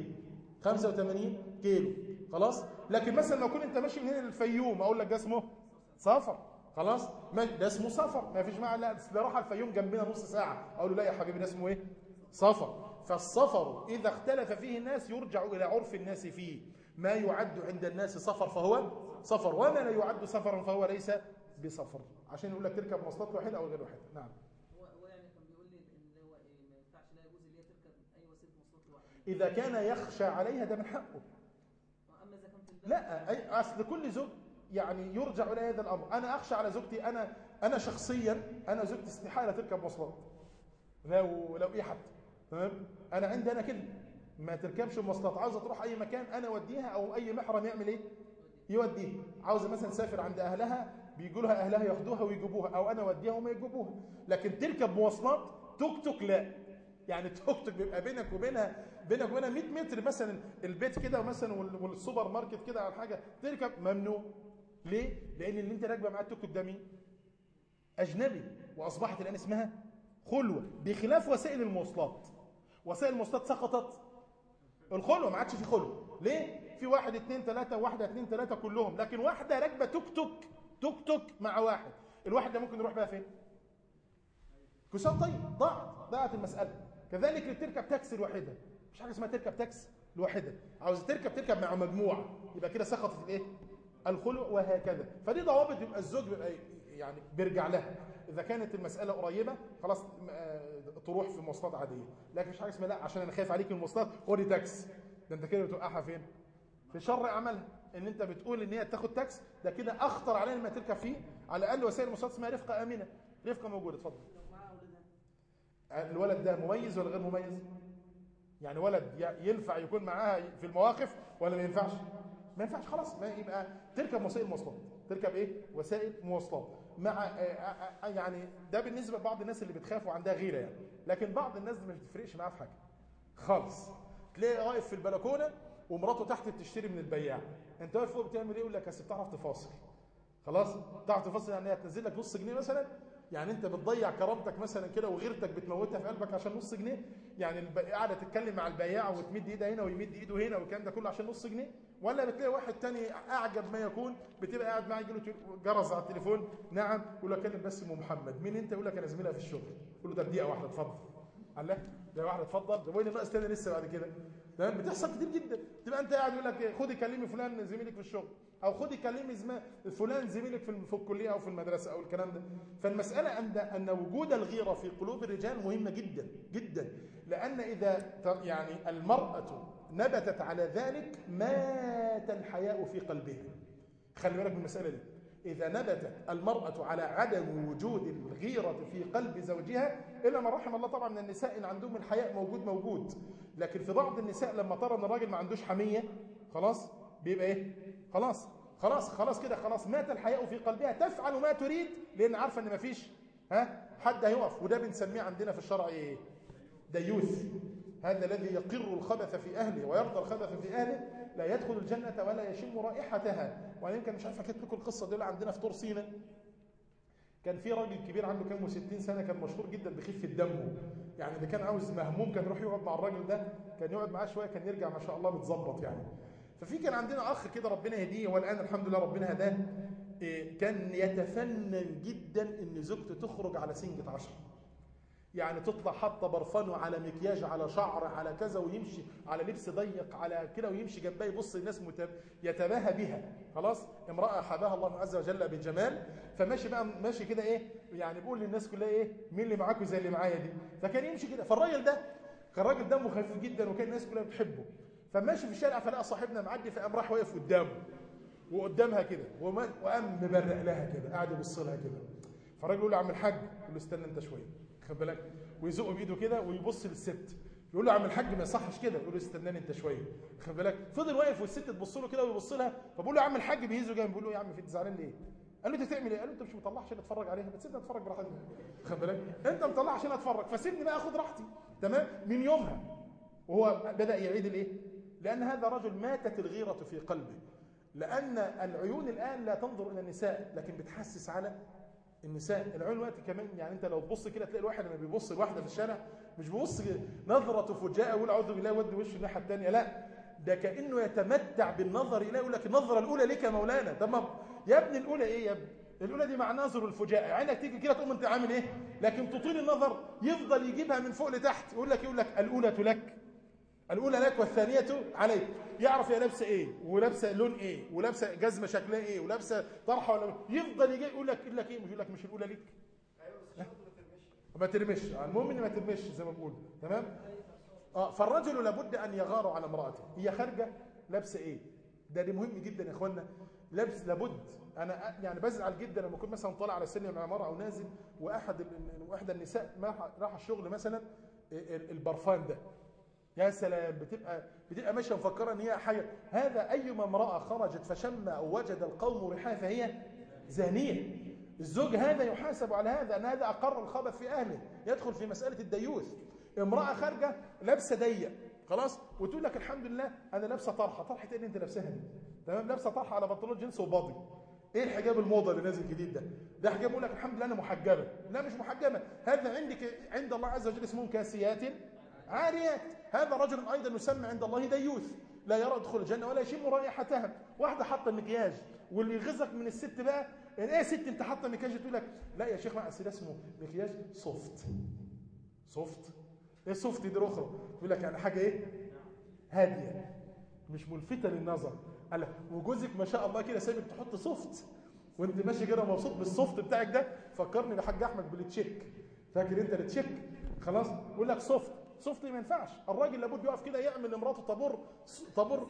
85 كيلو خلاص لكن مثلا لو كنت انت ماشي من هنا للفيوم اقول لك ده اسمه سفر خلاص ما ده اسمه سفر ما فيش معنى لا ده راح الفيوم جنبنا نص ساعه اقول له لا يا حبيبي ده اسمه ايه سفر فالسفر اذا اختلف فيه الناس يرجع الى عرف الناس فيه ما يعد عند الناس سفر فهو سفر وما لا يعد سفرا فهو ليس بسفر عشان يقول لك تركب مواصلات واحده او غير واحده نعم هو هو يعني كان بيقول لي ان هو إيه ما ينفعش لا يجوز اللي هي تركب اي وسيله مواصلات لوحدها اذا كان يخشى عليها ده من حقه واما اذا كان في البلد لا أي اصل كل زوج يعني يرجع الى هذا الامر انا اخشى على زوجتي انا انا شخصيا انا زوجتي استحاله تركب مواصلات لو لو ايه حد تمام انا عندي انا كده ما تركبش مواصلات عاوزه تروح اي مكان انا اوديها او اي محرم يعمل ايه يوديها عاوزه مثلا تسافر عند اهلها بيجوا لها اهلها ياخدوها ويجيبوها او انا اوديها وما يجيبوها لكن تركب مواصلات توك توك لا يعني توك توك بيبقى بينك وبينها بينك وبينها 100 متر مثلا البيت كده مثلا وال- والسوبر ماركت كده على حاجه تركب ممنوع ليه؟ لان اللي انت راكبه معاه التوك توك ده مين؟ اجنبي واصبحت الان اسمها خلوه بخلاف وسائل المواصلات وسائل المواصلات سقطت الخلوه ما عادش في خلوه ليه؟ في واحد اثنين ثلاثه واحده اثنين ثلاثه كلهم لكن واحده راكبه توك توك توك توك مع واحد الواحد ده ممكن يروح بقى فين؟ كسان طيب ضاعت ضاعت المساله كذلك اللي بتركب تاكسي لوحدها مش حاجه اسمها تركب تاكسي لوحدها عاوز تركب تركب مع مجموعه يبقى كده سقطت الايه الخلق وهكذا فدي ضوابط يبقى الزوج بيبقى يعني بيرجع لها اذا كانت المساله قريبه خلاص آه، تروح في مواصلات عاديه لكن مش حاجه اسمها لا عشان انا خايف عليك من المواصلات خدي تاكسي ده انت كده بتوقعها فين في شر عملها ان انت بتقول ان هي تاخد تاكس ده كده اخطر عليها لما تركب فيه على الاقل وسائل المواصلات اسمها رفقه امنه رفقه موجوده اتفضل لو معاه اولادها الولد ده مميز ولا غير مميز يعني ولد ي- ينفع يكون معاها في المواقف ولا ما ينفعش ما ينفعش خلاص ما يبقى تركب وسائل مواصلات تركب ايه وسائل مواصلات مع آه، آه، آه، يعني ده بالنسبه لبعض الناس اللي بتخاف وعندها غيره يعني لكن بعض الناس دي ما بتفرقش معاه في حاجه خالص تلاقيه واقف في البلكونه ومراته تحت بتشتري من البياع انت واقف فوق بتعمل ايه يقول لك اصل بتعرف تفاصل خلاص تعرف تفاصل يعني هي تنزل لك نص جنيه مثلا يعني انت بتضيع كرامتك مثلا كده وغيرتك بتموتها في قلبك عشان نص جنيه يعني الب- قاعده تتكلم مع البياع وتمد ايدها هنا ويمد ايده هنا والكلام ده كله عشان نص جنيه ولا بتلاقي واحد تاني اعجب ما يكون بتبقى قاعد معاه يجي له جرس على التليفون نعم يقول له اكلم بس ام محمد مين انت يقول لك انا زميلها في الشغل يقول له ده دقيقه واحده اتفضل قال لك دقيقه واحده اتفضل ده وين ناقص تاني لسه بعد كده تمام بتحصل كتير جدا تبقى انت قاعد يقول لك إيه، خدي كلمي فلان زميلك في الشغل او خدي كلمي زم... فلان زميلك في في الكليه او في المدرسه او الكلام ده فالمساله ان ان وجود الغيره في قلوب الرجال مهمه جدا جدا لان اذا ت- يعني المراه نبتت على ذلك مات الحياء في قلبها خلي بالك من المساله دي اذا نبتت المراه على عدم وجود الغيره في قلب زوجها الا من رحم الله طبعا من النساء ان عندهم الحياء موجود موجود لكن في بعض النساء لما ترى ان الراجل ما عندوش حميه خلاص بيبقى ايه خلاص خلاص خلاص كده خلاص مات الحياء في قلبها تفعل ما تريد لان عارفه ان مفيش ها حد هيقف وده بنسميه عندنا في الشرع ايه ديوث هذا الذي يقر الخبث في اهله ويرضى الخبث في اهله لا يدخل الجنه ولا يشم رائحتها وانا يمكن مش عارف حكيت لكم القصه دي عندنا في طور سينا كان في راجل كبير عنده كام و60 سنه كان مشهور جدا بخفه دمه يعني ده كان عاوز مهموم كان يروح يقعد مع الراجل ده كان يقعد معاه شويه كان يرجع ما شاء الله متظبط يعني ففي كان عندنا اخ كده ربنا يهديه والان الحمد لله ربنا هداه إيه، كان يتفنن جدا ان زوجته تخرج على سنجة عشرة يعني تطلع حاطه برفان وعلى مكياج على شعر على كذا ويمشي على لبس ضيق على كده ويمشي جنبها يبص الناس مت- يتباهى بها خلاص امراه حباها الله عز وجل بالجمال فماشي بقى ماشي كده ايه يعني بيقول للناس كلها ايه مين اللي معاكم زي اللي معايا دي فكان يمشي كده فالراجل ده كان راجل دمه خفيف جدا وكان الناس كلها بتحبه فماشي في الشارع فلقى صاحبنا معدي فقام راح واقف قدامه وقدامها كده وما- وقام مبرق لها كده قاعد يبص لها كده فالراجل يقول له يا عم الحاج يقول له استنى انت شويه خد بالك ويزق بايده كده ويبص للست يقول له يا عم الحاج ما يصحش كده يقول له استناني انت شويه خد بالك فضل واقف والست تبص له كده ويبص لها فبقول له يا عم الحاج بيهزه جنب بيقول له يا عم في زعلان ليه؟ قال له انت تعمل ايه؟ قال له انت مش مطلع عشان اتفرج عليها ما تسيبني اتفرج براحتي خد بالك انت مطلع عشان اتفرج فسيبني بقى اخد راحتي تمام من يومها وهو بدا يعيد الايه؟ لان هذا رجل ماتت الغيره في قلبه لان العيون الان لا تنظر الى النساء لكن بتحسس على النساء العيون دلوقتي كمان يعني انت لو تبص كده تلاقي الواحد لما بيبص لواحده في الشارع مش بيبص نظره فجاءه ويقول اعوذ بالله ودي وشه الناحيه الثانيه لا ده كانه يتمتع بالنظر اليه يقول لك النظره الاولى ليك يا مولانا ده ما يا ابني الاولى ايه يا ابني الاولى دي مع نظر الفجاءه عينك تيجي كده تقوم انت عامل ايه لكن تطيل النظر يفضل يجيبها من فوق لتحت يقول لك يقول لك الاولى لك الاولى لك والثانيه عليك يعرف هي لابسه ايه ولابسه لون ايه ولابسه جزمه شكلها ايه ولابسه طرحه ولا يفضل يجي يقول لك يقول لك ايه مش يقول لك مش الاولى ليك ما ترمش المهم ان ما ترمش زي ما بقول تمام اه فالرجل لابد ان يغار على امراته هي خارجه لابسه ايه ده دي مهم جدا يا اخوانا لابس لابد انا يعني بزعل جدا لما اكون مثلا طالع على سلم العماره او نازل واحد ال- واحده النساء ما راح الشغل مثلا ال- البرفان ده يا سلام بتبقى بتبقى ماشيه مفكره ان هي حاجه هذا ايما امراه خرجت فشم او وجد القوم ريحها فهي زانيه الزوج هذا يحاسب على هذا ان هذا اقر الخبث في اهله يدخل في مساله الديوث امراه خارجه لابسه ضيق خلاص وتقول لك الحمد لله انا لابسه طرحه طرحه ايه اللي انت لابساها دي تمام لابسه طرحه على بنطلون جينز وباضي ايه الحجاب الموضه اللي نازل جديد ده ده حجاب يقول لك الحمد لله انا محجبه لا مش محجبه هذا عندك عند الله عز وجل اسمهم كاسيات عاريات هذا رجل ايضا يسمى عند الله ديوث لا يرى يدخل الجنه ولا يشم رائحتها واحده حاطه المكياج واللي يغيظك من الست بقى يعني ايه يا ست انت حاطه مكياج تقول لك لا يا شيخ ما أصل ده اسمه مكياج سوفت سوفت ايه سوفت دي اخرى تقول لك يعني حاجه ايه هاديه مش ملفته للنظر قال وجوزك ما شاء الله كده سايبك تحط سوفت وانت ماشي كده مبسوط بالسوفت بتاعك ده فكرني بحاج احمد بالتشيك فاكر انت التشيك خلاص يقول لك سوفت سوفت ما ينفعش الراجل لابد يقف كده يعمل لمراته طابور طابور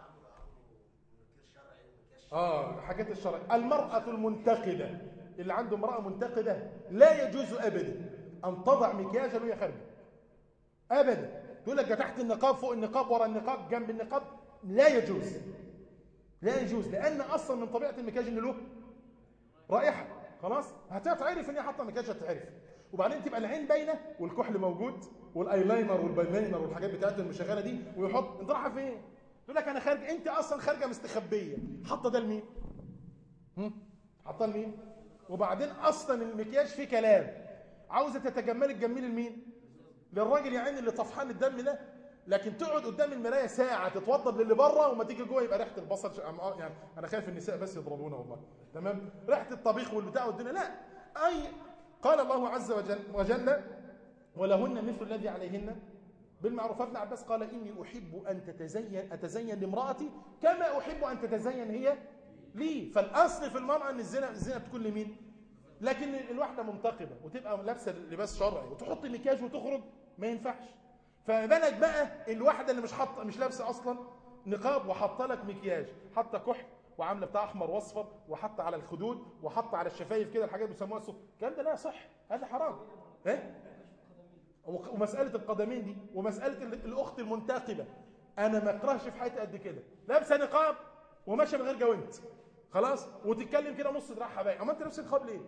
اه حاجات الشرع المرأة المنتقدة اللي عنده امرأة منتقدة لا يجوز أبدا أن تضع مكياجا وهي خارجة أبدا تقول لك ده تحت النقاب فوق النقاب ورا النقاب جنب النقاب لا يجوز لا يجوز لأن أصلا من طبيعة المكياج إن له رائحة خلاص هتعرف إن هي حاطة مكياج هتعرف وبعدين تبقى العين باينة والكحل موجود والايلاينر والبايلاينر والحاجات بتاعته المشغله دي ويحط انت رايحه فين؟ تقول لك انا خارج انت اصلا خارجه مستخبيه حاطه ده لمين؟ هم؟ حاطه لمين؟ وبعدين اصلا المكياج فيه كلام عاوزه تتجملي تجملي لمين؟ للراجل يا عيني اللي طفحان الدم ده لكن تقعد قدام المرايه ساعه تتوضب للي بره وما تيجي جوه يبقى ريحه البصل ش- أم- آه يعني انا خايف النساء بس يضربونا والله تمام ريحه الطبيخ والبتاع والدنيا لا اي قال الله عز وجل وجل ولهن مثل الذي عليهن بالمعروف ابن عباس قال اني احب ان تتزين اتزين لامراتي كما احب ان تتزين هي لي فالاصل في المراه ان الزنا الزنا بتكون لمين لكن الواحده منتقبه وتبقى لابسه لباس شرعي وتحط مكياج وتخرج ما ينفعش فما بالك بقى الواحده اللي مش حاطه مش لابسه اصلا نقاب وحاطه لك مكياج حاطه كحل وعامله بتاع احمر واصفر وحاطه على الخدود وحاطه على الشفايف كده الحاجات اللي بيسموها الصوت الكلام ده لا صح هذا حرام ايه وق- ومساله القدمين دي ومساله ال- الاخت المنتقبه انا ما اكرهش في حياتي قد كده لابسه نقاب وماشيه من غير جوانت خلاص وتتكلم كده نص دراعها باين اما انت لابس نقاب ليه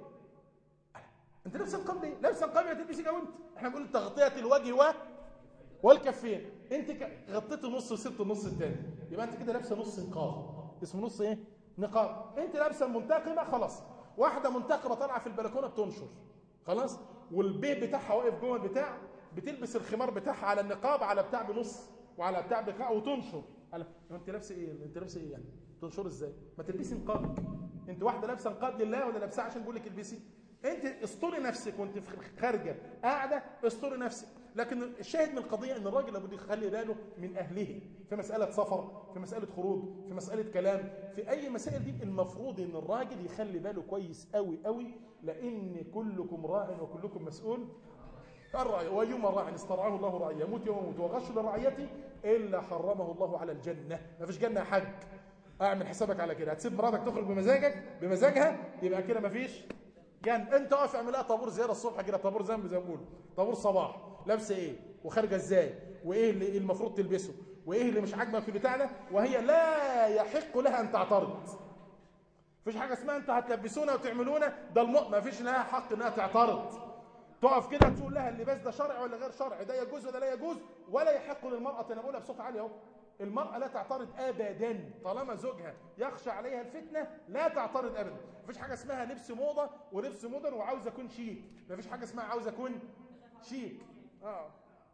انت لابس نقاب ليه لابس نقاب يا تلبسي جوانت احنا بنقول تغطيه الوجه و والكفين انت ك- غطيت نص وسبت النص الثاني يبقى انت كده لابسه نص نقاب اسمه نص ايه نقاب انت لابسه منتقبه خلاص واحده منتقبه طالعه في البلكونه بتنشر خلاص والبيت بتاعها واقف جوه البتاع بتلبس الخمار بتاعها على النقاب على بتاع بنص وعلى بتاع بتاع وتنشر على انت لابسه ايه انت لابسه ايه يعني تنشر ازاي ما تلبسي نقابك انت واحده لابسه نقاب لله ولا لابسه عشان بيقول لك البسي انت استوري نفسك وانت في خارجه قاعده استوري نفسك لكن الشاهد من القضيه ان الراجل لابد يخلي باله من اهله في مساله سفر في مساله خروج في مساله كلام في اي مسائل دي المفروض ان الراجل يخلي باله كويس قوي قوي لان كلكم راع وكلكم مسؤول الرعي وايما راع استرعاه الله رعيه يموت يوم يموت وغش لرعيته الا حرمه الله على الجنه ما فيش جنه يا حاج اعمل حسابك على كده هتسيب مراتك تخرج بمزاجك بمزاجها يبقى كده ما فيش جنة انت واقف اعمل لها طابور زياده الصبح كده طابور زي ما زي ما بيقولوا طابور صباح لابسه ايه وخارجه ازاي وايه اللي المفروض تلبسه وايه اللي مش عاجبك في بتاعنا وهي لا يحق لها ان تعترض مفيش حاجه اسمها انت هتلبسونا وتعملونا ده الم... ما فيش لها حق انها تعترض تقف كده تقول لها اللباس ده شرعي ولا غير شرعي ده يجوز ولا لا يجوز ولا يحق للمرأة انا بقولها بصوت عالي اهو المرأة لا تعترض ابدا طالما زوجها يخشى عليها الفتنة لا تعترض ابدا مفيش حاجة اسمها لبس موضة ولبس مودرن وعاوز اكون شيك مفيش حاجة اسمها عاوز اكون شيك اه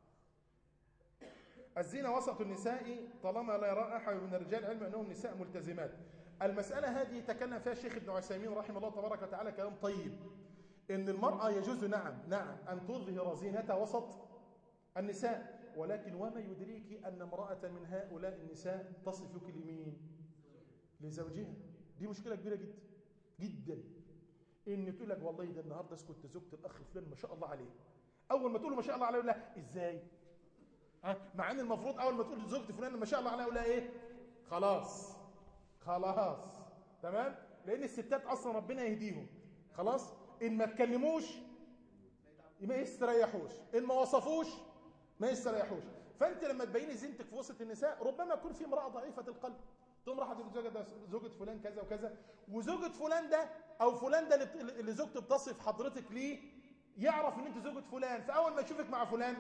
الزنا وسط النساء طالما لا يرى احد من الرجال علم انهم نساء ملتزمات المسألة هذه تكلم فيها الشيخ ابن عثيمين رحمه الله تبارك وتعالى كلام طيب ان المرأة يجوز نعم نعم ان تظهر زينتها وسط النساء ولكن وما يدريك ان امرأة من هؤلاء النساء تصفك لمين لزوجها دي مشكلة كبيرة جدا جدا ان تقول لك والله ده النهارده اسكت زوجة الاخ فلان ما شاء الله عليه اول ما تقول له ما شاء الله عليه يقول لها ازاي ها مع ان المفروض اول ما تقول لزوجة فلان ما شاء الله عليها يقول لها ايه خلاص خلاص تمام لان الستات اصلا ربنا يهديهم خلاص ان ما اتكلموش ما يستريحوش ان ما وصفوش ما يستريحوش فانت لما تبيني زينتك في وسط النساء ربما يكون في امراه ضعيفه القلب تقوم راحت زوجة ده زوجة فلان كذا وكذا وزوجة فلان ده او فلان ده اللي- اللي زوجته بتصف حضرتك ليه يعرف ان انت زوجة فلان فاول ما يشوفك مع فلان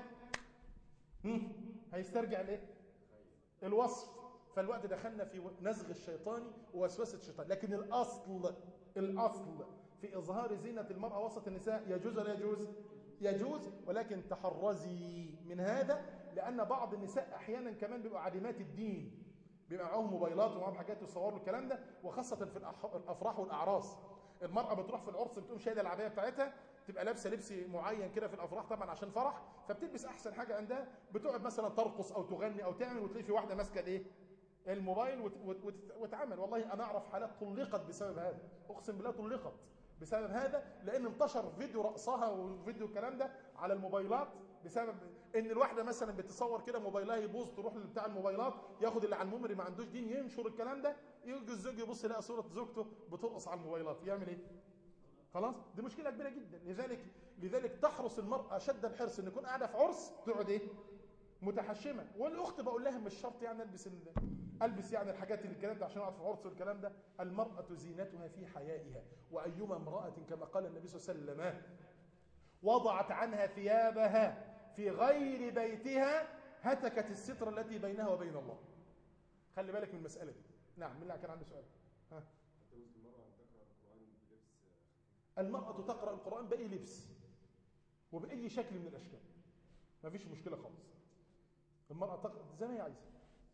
هم، هيسترجع ليه الوصف فالوقت دخلنا في نزغ الشيطان ووسوسه الشيطان لكن الاصل الاصل في اظهار زينه المراه وسط النساء يجوز ولا يجوز يجوز ولكن تحرزي من هذا لان بعض النساء احيانا كمان بيبقوا عديمات الدين بيبقى معاهم موبايلات ومعاهم حاجات يصوروا الكلام ده وخاصه في الأح- الافراح والاعراس المراه بتروح في العرس بتقوم شايله العبايه بتاعتها تبقى لابسه لبس معين كده في الافراح طبعا عشان فرح فبتلبس احسن حاجه عندها بتقعد مثلا ترقص او تغني او تعمل وتلاقي في واحده ماسكه الايه الموبايل وت- وت- وت- وتعمل والله انا اعرف حالات طلقت بسبب هذا اقسم بالله طلقت بسبب هذا لان انتشر فيديو رقصها وفيديو الكلام ده على الموبايلات بسبب ان الواحده مثلا بتصور كده موبايلها يبوظ تروح بتاع الموبايلات ياخد اللي على الممري ما عندوش دين ينشر الكلام ده يجي الزوج يبص يلاقي صوره زوجته بترقص على الموبايلات يعمل ايه خلاص دي مشكله كبيره جدا لذلك لذلك تحرص المراه اشد الحرص ان يكون قاعده في عرس تقعد ايه متحشمه والاخت بقول لها مش شرط يعني البس ال... البس يعني الحاجات اللي الكلام ده عشان اقعد في عرس والكلام ده المراه زينتها في حيائها وايما امراه كما قال النبي صلى الله عليه وسلم وضعت عنها ثيابها في غير بيتها هتكت الستر التي بينها وبين الله خلي بالك من المساله دي نعم مين اللي كان عنده سؤال ها تجوز المرأة أن تقرأ القرآن بلبس المرأة تقرأ القرآن بأي لبس وبأي شكل من الأشكال ما فيش مشكلة خالص المرأة تق... زي ما هي عايزة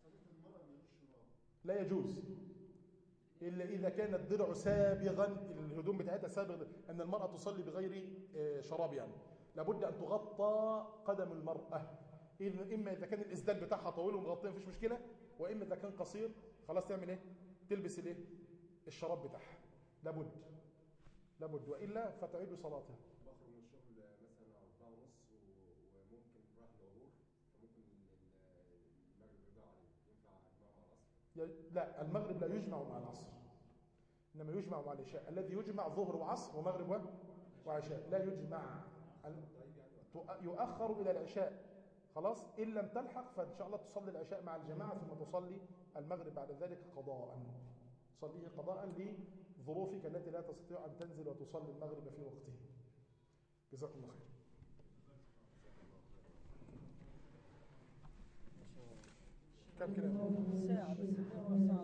لا يجوز إلا إذا كان الدرع سابغا الهدوم بتاعتها سابغ أن المرأة تصلي بغير آه، شراب يعني لابد أن تغطى قدم المرأة إذا- إما إذا كان الإسدال بتاعها طويل ومغطية مفيش مشكلة وإما إذا كان قصير خلاص تعمل إيه تلبس الإيه الشراب بتاعها لابد لابد وإلا فتعيد صلاتها بخرج من الشغل مثلا أربعة ونص و- وممكن رايح العبور فممكن ال- ال- المغرب يضيع عليه ينفع أجمعه مع العصر ي- لا المغرب لا يجمع مع العصر إنما يجمع مع العشاء الذي يجمع ظهر وعصر ومغرب و- وعشاء لا يجمع ال- تؤ- يؤخر إلى العشاء خلاص إن لم تلحق فإن شاء الله تصلي العشاء مع الجماعة ثم تصلي المغرب بعد ذلك قضاء تصليه قضاء لظروفك التي لا تستطيع أن تنزل وتصلي المغرب في وقته جزاكم الله خير كم كده ساعة بس ربع ساعة